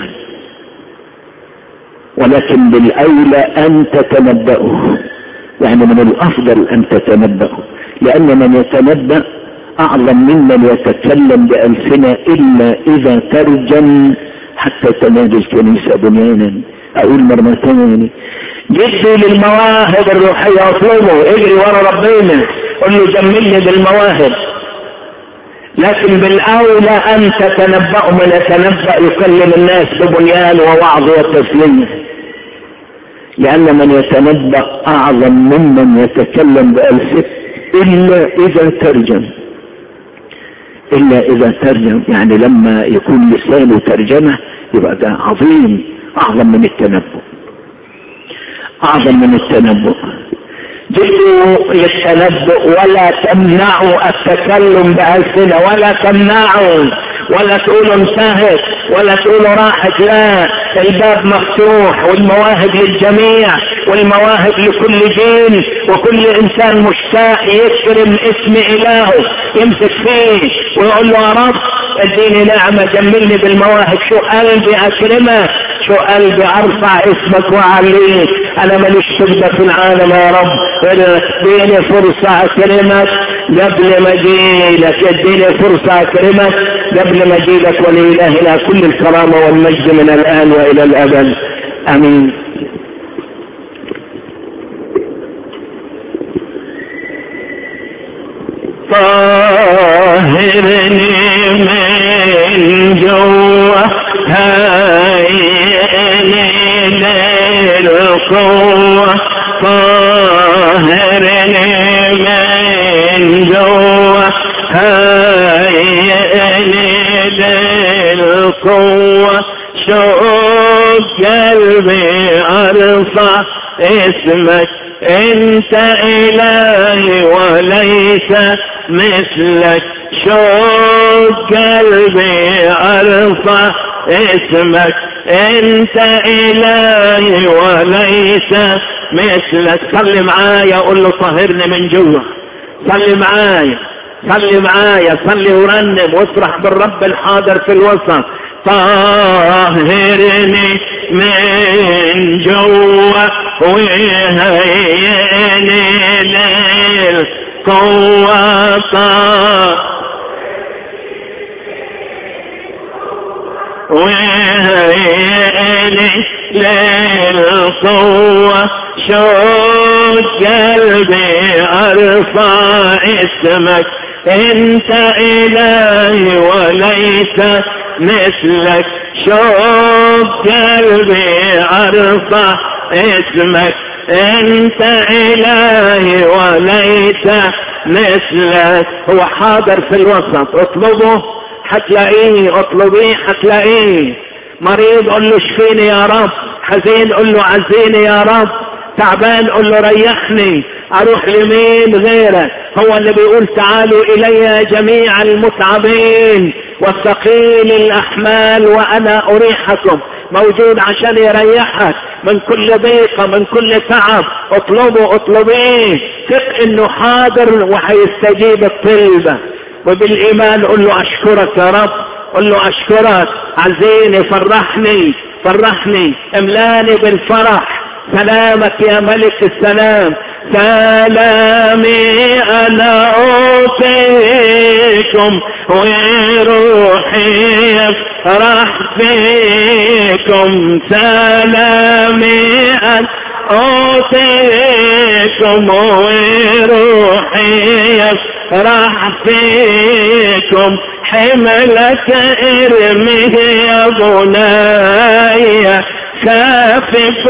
ولكن بالاولى ان تتنبأوا يعني من الافضل ان تتنبأوا لان من يتنبأ اعظم ممن يتكلم بألسنة الا اذا ترجم حتى تنادي الكنيسة بنيانا اقول مرة تاني جدوا للمواهب الروحية اطلبوا اجري ورا ربنا قل له جملني بالمواهب لكن بالاولى ان تتنبأوا من يتنبأ يكلم الناس ببنيان ووعظ وتسليم لأن من يتنبأ أعظم ممن يتكلم بألسنة إلا إذا ترجم إلا إذا ترجم يعني لما يكون لسانه ترجمة يبقى ده عظيم أعظم من التنبؤ أعظم من التنبؤ جدوا للتنبؤ ولا تمنعوا التكلم بألسنة ولا تمنعوا ولا تقولوا انتهت ولا تقولوا راحت لا الباب مفتوح والمواهب للجميع والمواهب لكل جيل وكل انسان مشتاق يكرم اسم الهه يمسك فيه ويقول له يا رب اديني نعمة جملني بالمواهب شو قلبي اكرمك شو قلبي ارفع اسمك واعليك انا ماليش سجدة في العالم يا رب اديني فرصة اكرمك قبل ما اجيلك اديني فرصة اكرمك قبل ما اجيلك ولإلهنا كل الكرامة والمجد من الان والى الابد امين طهرني من جوا هايني للقوة طهرني من جوا هايني للقوة شوق قلبي ارفع اسمك انت الهي وليس مثلك شوق قلبي ارفع اسمك انت الهي وليس مثلك صلي معايا قول له طهرني من جوا صلي معايا صلي معايا صلي ورنم وافرح بالرب الحاضر في الوسط طهرني من جوا وهيئني للقوة وهيئني للقوة شوق قلبي ارفع اسمك انت الهي وليس مثلك شوق قلبي ارفع اسمك انت الهي وليس مثلك هو حاضر في الوسط اطلبه حتلاقيه اطلبيه حتلاقيه مريض قل له اشفيني يا رب حزين قل له عزيني يا رب تعبان قل له ريحني اروح لمين غيره هو اللي بيقول تعالوا الي جميع المتعبين والثقيل الاحمال وانا اريحكم موجود عشان يريحك من كل ضيقة من كل تعب اطلبه اطلبيه ثق انه حاضر وهيستجيب الطلبة وبالايمان قل له اشكرك يا رب قل له اشكرك عزيني فرحني فرحني املاني بالفرح سلامك يا ملك السلام سلامي انا اوتيكم وروحي يفرح فيكم سلامي انا اوتيكم وروحي يفرح فيكم حملك ارميه يا بنايا خافف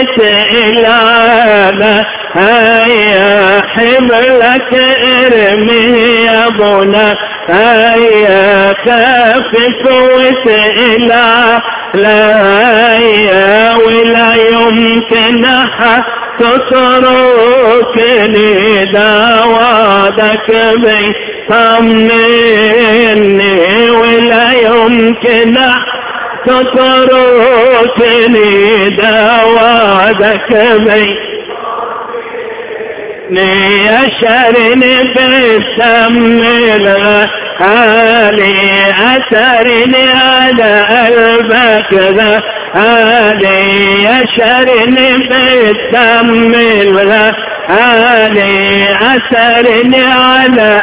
وتقلانا هيا حملك ارمي يا بنا هيا خافف وتقلا لا يا ولا يمكن تتركني دعواتك بي طمني ولا يمكن تتركني دعواتك بي يشرني بالسم الغالي أثرني على قلبك ذا هالي يشرني بالسم الغالي أثرني على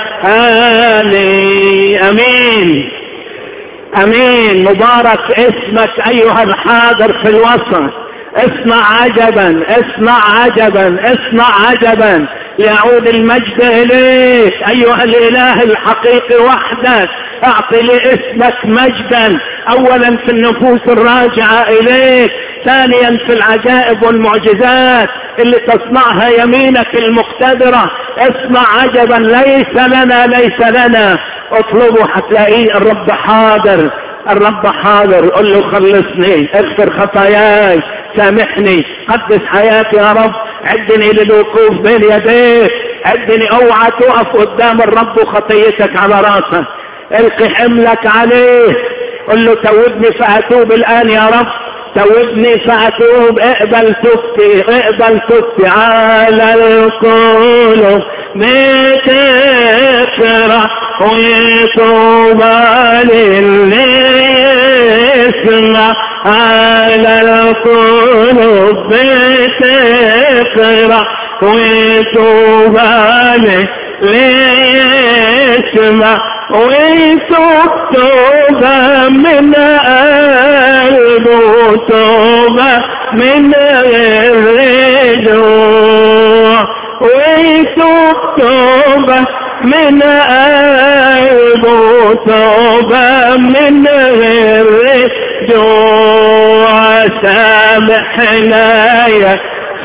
هالي أمين امين مبارك اسمك ايها الحاضر في الوسط اسمع عجبا اسمع عجبا اسمع عجبا يعود المجد اليك ايها الاله الحقيقي وحدك اعطي لاسمك مجدا اولا في النفوس الراجعة اليك ثانيا في العجائب والمعجزات اللي تصنعها يمينك المقتدرة اسمع عجبا ليس لنا ليس لنا اطلبوا هتلاقيه الرب حاضر الرب حاضر قل له خلصني اغفر خطاياي سامحني قدس حياتي يا رب عدني للوقوف بين يديك عدني اوعى تقف قدام الرب وخطيتك على راسك القي حملك عليه قل له توبني فاتوب الان يا رب توبني فاتوب اقبل توبتي اقبل توبتي على القلوب بتفرح ويتوب للي يسمع على القلوب بتفرح ويتوب للي يسمع ويتوب توبة من قلبه توبة من غير رجوع ويتوب توبة من قلبه توبة من غير رجوع سامحنا يا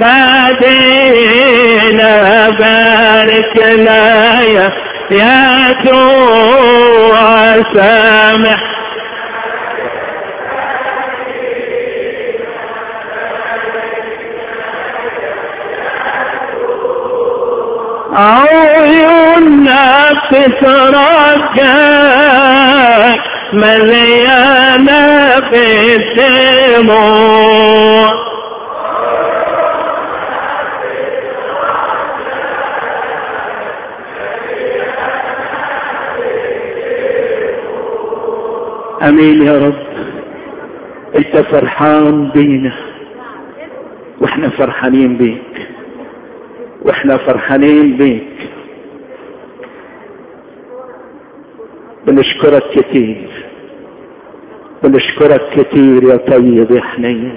فادينا باركنا يا يا جوع سامح عيوننا بتترجاك مليانة بالدموع امين يا رب انت فرحان بينا واحنا فرحانين بيك واحنا فرحانين بيك بنشكرك كتير بنشكرك كتير يا طيب يا حنين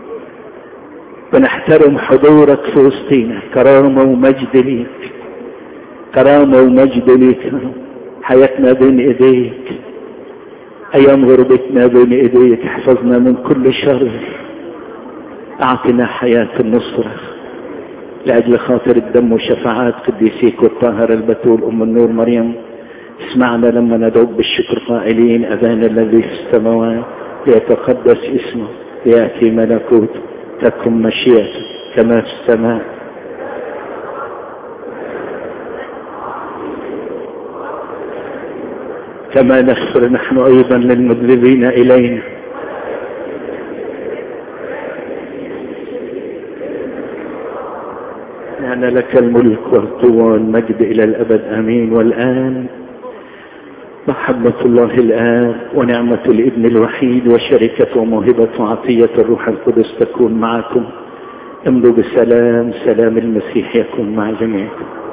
بنحترم حضورك في وسطينا كرامة ومجد ليك كرامة ومجد ليك حياتنا بين ايديك ايام غربتنا بين ايديك احفظنا من كل شر اعطنا حياة النصرة لاجل خاطر الدم وشفاعات قديسيك والطاهر البتول ام النور مريم اسمعنا لما ندعوك بالشكر قائلين ابانا الذي في السماوات ليتقدس اسمه لياتي ملكوته تكن مشيئته كما في السماء كما نغفر نحن أيضا للمذنبين إلينا لأن لك الملك والقوة والمجد إلى الأبد آمين والآن محبة الله الآب ونعمة الابن الوحيد وشركة وموهبة وعطية الروح القدس تكون معكم امضوا بسلام سلام المسيح يكون مع جميعكم